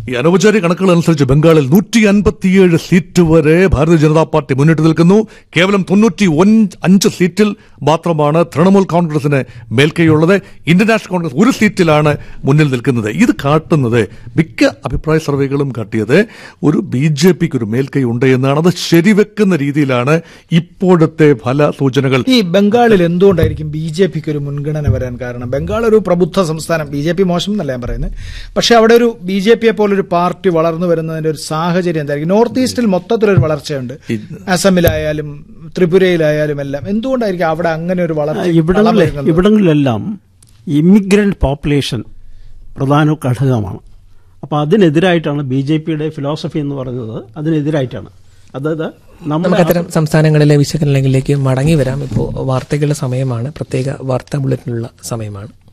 Speaker 4: ഈ അനൗപചാരിക കണക്കുകൾ അനുസരിച്ച് ബംഗാളിൽ നൂറ്റി അൻപത്തിയേഴ് സീറ്റ് വരെ ഭാരതീയ ജനതാ പാർട്ടി മുന്നിട്ട് നിൽക്കുന്നു കേവലം തൊണ്ണൂറ്റി അഞ്ച് സീറ്റിൽ മാത്രമാണ് തൃണമൂൽ കോൺഗ്രസിന് മേൽക്കൈയുള്ളത് ഇന്ത്യൻ നാഷണൽ കോൺഗ്രസ് ഒരു സീറ്റിലാണ് മുന്നിൽ നിൽക്കുന്നത് ഇത് കാട്ടുന്നത് മിക്ക അഭിപ്രായ സർവേകളും കാട്ടിയത് ഒരു ബി ജെ പിക്ക് ഒരു മേൽക്കൈ ഉണ്ട് എന്നാണ് അത് ശരിവെക്കുന്ന രീതിയിലാണ് ഇപ്പോഴത്തെ ഫല സൂചനകൾ
Speaker 3: ഈ ബംഗാളിൽ എന്തുകൊണ്ടായിരിക്കും ബി ജെ പിക്ക് ഒരു മുൻഗണന വരാൻ കാരണം ബംഗാൾ ഒരു പ്രബുദ്ധ സംസ്ഥാനം ബി ജെ പി മോശം എന്നല്ല ഞാൻ പറയുന്നത് പക്ഷെ അവിടെ ഒരു ബി ജെ പിയെ പോലൊരു പാർട്ടി വളർന്നു വരുന്നതിന്റെ ഒരു സാഹചര്യം എന്തായിരിക്കും നോർത്ത് ഈസ്റ്റിൽ മൊത്തത്തിലൊരു വളർച്ചയുണ്ട് അസമിലായാലും ത്രിപുരയിലായാലും എല്ലാം എന്തുകൊണ്ടായിരിക്കും അവിടെ അങ്ങനെ ഒരു വളർച്ച വളം
Speaker 2: ഇവിടങ്ങളിൽ
Speaker 3: വരുന്നത്?
Speaker 2: ഇവിടങ്ങളിലെല്ലാം ഇമിഗ്രന്റ് പോപ്പുലേഷൻ പ്രധാന ഘടകമാണ് അപ്പോൾ അതിനെതിരായിട്ടാണ് ബി ജെ പിയുടെ ഫിലോസഫി എന്ന് പറയുന്നത് അതിനെതിരായിട്ടാണ് അതായത്
Speaker 5: നമുക്ക്
Speaker 2: നമ്മുടെ
Speaker 5: അത്തരം സംസ്ഥാനങ്ങളിലെ വിശകലനങ്ങളിലേക്ക് മടങ്ങി വരാം ഇപ്പോൾ വാർത്തകളുടെ സമയമാണ് പ്രത്യേക വാർത്താ ബുള്ളറ്റിനുള്ള സമയമാണ്